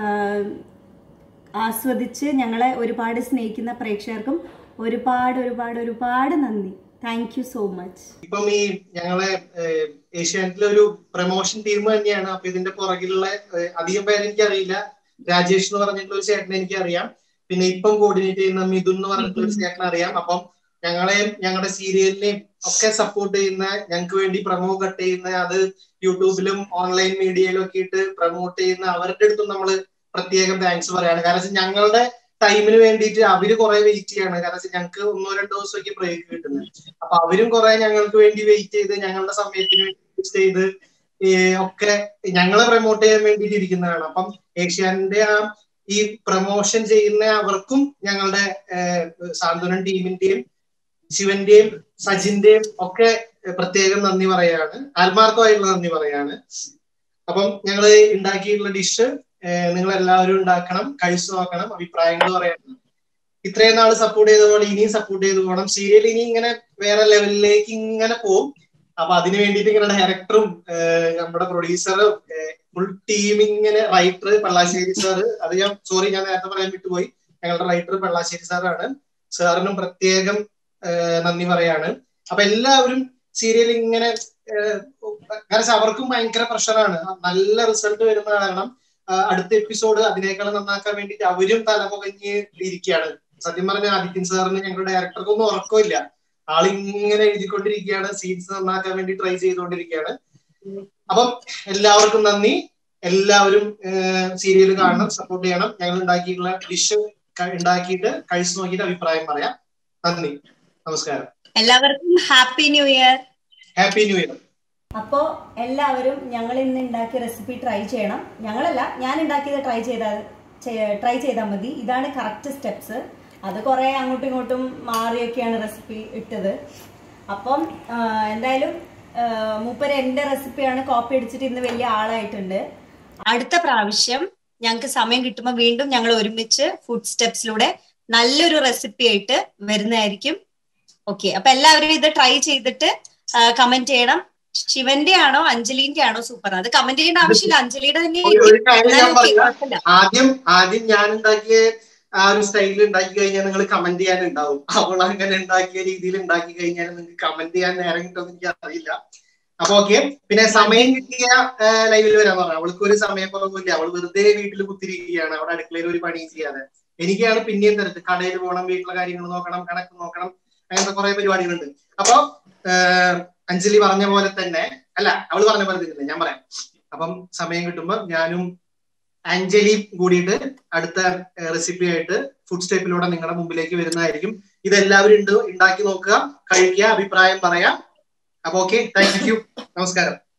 Speaker 2: ആസ്വദിച്ച് ഞങ്ങളെ ഒരുപാട് സ്നേഹിക്കുന്ന പ്രേക്ഷകർക്കും ഒരുപാട് ഒരുപാട് ഒരുപാട് നന്ദി താങ്ക് യു സോ മച്ച്
Speaker 3: ഇപ്പം ഈ ഞങ്ങളെ ഏഹ്, ഏഷ്യാനെറ്റിലെ ഒരു പ്രൊമോഷൻ ടീം തന്നെയാണ് അപ്പൊ ഇതിന്റെ പുറകിലുള്ള ഏഹ്, അധികം പേര് എനിക്കറിയില്ല രാജേഷ് എന്ന് പറഞ്ഞിട്ടുള്ള ഒരു ചേട്ടനെ എനിക്കറിയാം പിന്നെ ഇപ്പം കോർഡിനേറ്റ് ചെയ്യുന്ന മിഥുൻ എന്ന് പറഞ്ഞിട്ടുള്ള ഒരു ചേട്ടനെ അറിയാം അപ്പം ഞങ്ങളെയും ഞങ്ങളുടെ സീരിയലിനെയും ഒക്കെ സപ്പോർട്ട് ചെയ്യുന്ന ഞങ്ങൾക്ക് വേണ്ടി പ്രമോ കട്ട് ചെയ്യുന്ന അത് യൂട്യൂബിലും ഓൺലൈൻ മീഡിയയിലും ഒക്കെ ഇട്ട് പ്രൊമോട്ട് ചെയ്യുന്ന അവരുടെ അടുത്തും നമ്മൾ പ്രത്യേകം താങ്ക്സ് പറയാണ് കാരണം വെച്ചാൽ ഞങ്ങളുടെ ടൈമിന് വേണ്ടിയിട്ട് അവര് കുറെ വെയിറ്റ് ചെയ്യാണ് കാരണം വെച്ചാൽ ഞങ്ങൾക്ക് ഒന്നോ രണ്ടോ ദിവസമൊക്കെ ബ്രേക്ക് കിട്ടുന്നത് അപ്പൊ അവരും കുറെ ഞങ്ങൾക്ക് വേണ്ടി വെയിറ്റ് ചെയ്ത് ഞങ്ങളുടെ സമയത്തിന് വേണ്ടി wait ചെയ്ത് ഈ ഒക്കെ ഞങ്ങളെ പ്രൊമോട്ട് ചെയ്യാൻ വേണ്ടിയിട്ട് ഇരിക്കുന്നതാണ് അപ്പം ഏഷ്യാന്റെ ആ ഈ പ്രൊമോഷൻ ചെയ്യുന്ന അവർക്കും ഞങ്ങളുടെ ഏഹ്, സാന്ത്വനം ടീമിന്റെയും ശിവന്റെയും സജിന്റെയും ഒക്കെ പ്രത്യേകം നന്ദി പറയാണ് ആത്മാർത്ഥമായിട്ടുള്ള നന്ദി പറയാണ് അപ്പം ഞങ്ങൾ ഉണ്ടാക്കിയിട്ടുള്ള ഡിഷ് നിങ്ങൾ എല്ലാവരും ഉണ്ടാക്കണം കഴിച്ചു നോക്കണം അഭിപ്രായങ്ങൾ പറയണം ഇത്രയും നാൾ സപ്പോർട്ട് ചെയ്ത പോലെ ഇനിയും സപ്പോർട്ട് ചെയ്ത് പോകണം സീരിയൽ ഇനി ഇങ്ങനെ വേറെ ലെവലിലേക്ക് ഇങ്ങനെ പോകും അപ്പൊ അതിന് വേണ്ടിയിട്ട് ഇങ്ങനെ ഡയറക്ടറും നമ്മുടെ പ്രൊഡ്യൂസറും ഫുൾ ടീം ഇങ്ങനെ റൈറ്റർ പള്ളാശ്ശേരി സാറ് അത് ഞാൻ സോറി ഞാൻ നേരത്തെ പറയാൻ വിട്ടുപോയി ഞങ്ങളുടെ റൈറ്റർ പള്ളാശ്ശേരി സാറാണ് സാറിനും പ്രത്യേകം ഏഹ് നന്ദി പറയാണ് അപ്പൊ എല്ലാവരും സീരിയൽ ഇങ്ങനെ ഏഹ് കാരണം വെച്ചാ അവർക്കും ഭയങ്കര പ്രഷറാണ് നല്ല റിസൾട്ട് വരുന്ന കാരണം ആ, അടുത്ത എപ്പിസോഡ് അതിനേക്കാൾ നന്നാക്കാൻ വേണ്ടിയിട്ട് അവരും തലമുകഞ്ഞ് ഇരിക്കുകയാണ് സത്യം പറഞ്ഞ ആദിത്യൻ സാറിന് ഞങ്ങളുടെ ഡയറക്ടർക്കൊന്നും ഉറക്കമില്ല ആളിങ്ങനെ എഴുതിക്കൊണ്ടിരിക്കുകയാണ് സീൻസ് നന്നാക്കാൻ വേണ്ടി ട്രൈ ചെയ്തുകൊണ്ടിരിക്കുകയാണ് അപ്പം എല്ലാവർക്കും നന്ദി എല്ലാവരും സീരിയൽ കാണണം സപ്പോർട്ട് ചെയ്യണം ഞങ്ങൾ ഉണ്ടാക്കിയിട്ടുള്ള ഡിഷ് ഉണ്ടാക്കിയിട്ട് കഴിച്ചു നോക്കിയിട്ട് അഭിപ്രായം പറയാം നന്ദി നമസ്കാരം
Speaker 4: എല്ലാവർക്കും happy new year
Speaker 3: happy new year
Speaker 2: അപ്പോൾ എല്ലാവരും ഞങ്ങൾ ഇന്ന് ഉണ്ടാക്കിയ റെസിപ്പി ട്രൈ ചെയ്യണം ഞങ്ങളല്ല ഞാൻ ഉണ്ടാക്കിയത് ട്രൈ ചെയ്താൽ ട്രൈ ചെയ്താൽ മതി ഇതാണ് കറക്റ്റ് സ്റ്റെപ്സ് അത് കുറേ അങ്ങോട്ടും ഇങ്ങോട്ടും മാറിയൊക്കെയാണ് റെസിപ്പി ഇട്ടത് അപ്പം ആ, എന്തായാലും ആ, മൂപ്പര് എൻ്റെ റെസിപ്പിയാണ് കോപ്പി അടിച്ചിട്ട് ഇന്ന് വലിയ ആളായിട്ടുണ്ട്
Speaker 4: അടുത്ത പ്രാവശ്യം ഞങ്ങൾക്ക് സമയം കിട്ടുമ്പോൾ വീണ്ടും ഞങ്ങൾ ഒരുമിച്ച് ഫുഡ് സ്റ്റെപ്സിലൂടെ നല്ലൊരു റെസിപ്പി ആയിട്ട് വരുന്നതായിരിക്കും ഓക്കെ അപ്പൊ എല്ലാവരും ഇത് ട്രൈ ചെയ്തിട്ട് കമന്റ് ചെയ്യണം ശിവന്റെ ആണോ അഞ്ജലിന്റെ ആണോ സൂപ്പർ അത് കമന്റ് ചെയ്യേണ്ട ആവശ്യമില്ല അഞ്ജലിയുടെ തന്നെ
Speaker 3: ഒരു- ഒരു കാര്യം ഞാൻ
Speaker 4: എന്നാലും okay,
Speaker 3: പറയാം
Speaker 4: കുഴപ്പമില്ല.
Speaker 3: ആദ്യം ആദ്യം ഞാൻ ഉണ്ടാക്കിയ ആ ഒരു സ്റ്റൈലിൽ ഉണ്ടാക്കി കഴിഞ്ഞാൽ നിങ്ങൾ കമന്റ് ചെയ്യാനുണ്ടാവും അവൾ അങ്ങനെ ഉണ്ടാക്കിയ രീതിയിൽ ഉണ്ടാക്കി കഴിഞ്ഞാൽ നിങ്ങൾക്ക് കമന്റ് ചെയ്യാൻ നേരം കിട്ടുമെന്ന് എനിക്ക് അറിയില്ല അപ്പൊ ഓക്കെ പിന്നെ സമയം കിട്ടിയ ലൈവിൽ വരാൻ പറഞ്ഞു അവൾക്ക് ഒരു സമയക്കുറവില്ല അവൾ വെറുതെ വീട്ടിൽ കുത്തിരിക്കുകയാണ് അവിടെ അടുക്കളയിൽ ഒരു പണിയും ചെയ്യാതെ എനിക്കാണ് പിന്നെയും തിരക്ക് കടയിൽ പോകണം വീട്ടിലെ കാര്യങ്ങൾ നോക്കണം കണക്ക് നോക്കണം അങ്ങനത്തെ കുറെ പരിപാടികളുണ്ട് അപ്പൊ ഏഹ്, അഞ്ജലി പറഞ്ഞ പോലെ തന്നെ അല്ല അവള് പറഞ്ഞ പോലെ തന്നെ ഞാൻ പറയാം അപ്പം സമയം കിട്ടുമ്പോൾ ഞാനും അഞ്ജലിയും കൂടിയിട്ട് അടുത്ത റെസിപ്പി ആയിട്ട് ഫുഡ് സ്റ്റെപ്പിലൂടെ നിങ്ങളുടെ മുമ്പിലേക്ക് വരുന്നതായിരിക്കും ഇതെല്ലാവരും ഉണ്ട് ഉണ്ടാക്കി നോക്കുക കഴിക്കുക അഭിപ്രായം പറയാം അപ്പൊ ഓക്കെ താങ്ക് യു നമസ്കാരം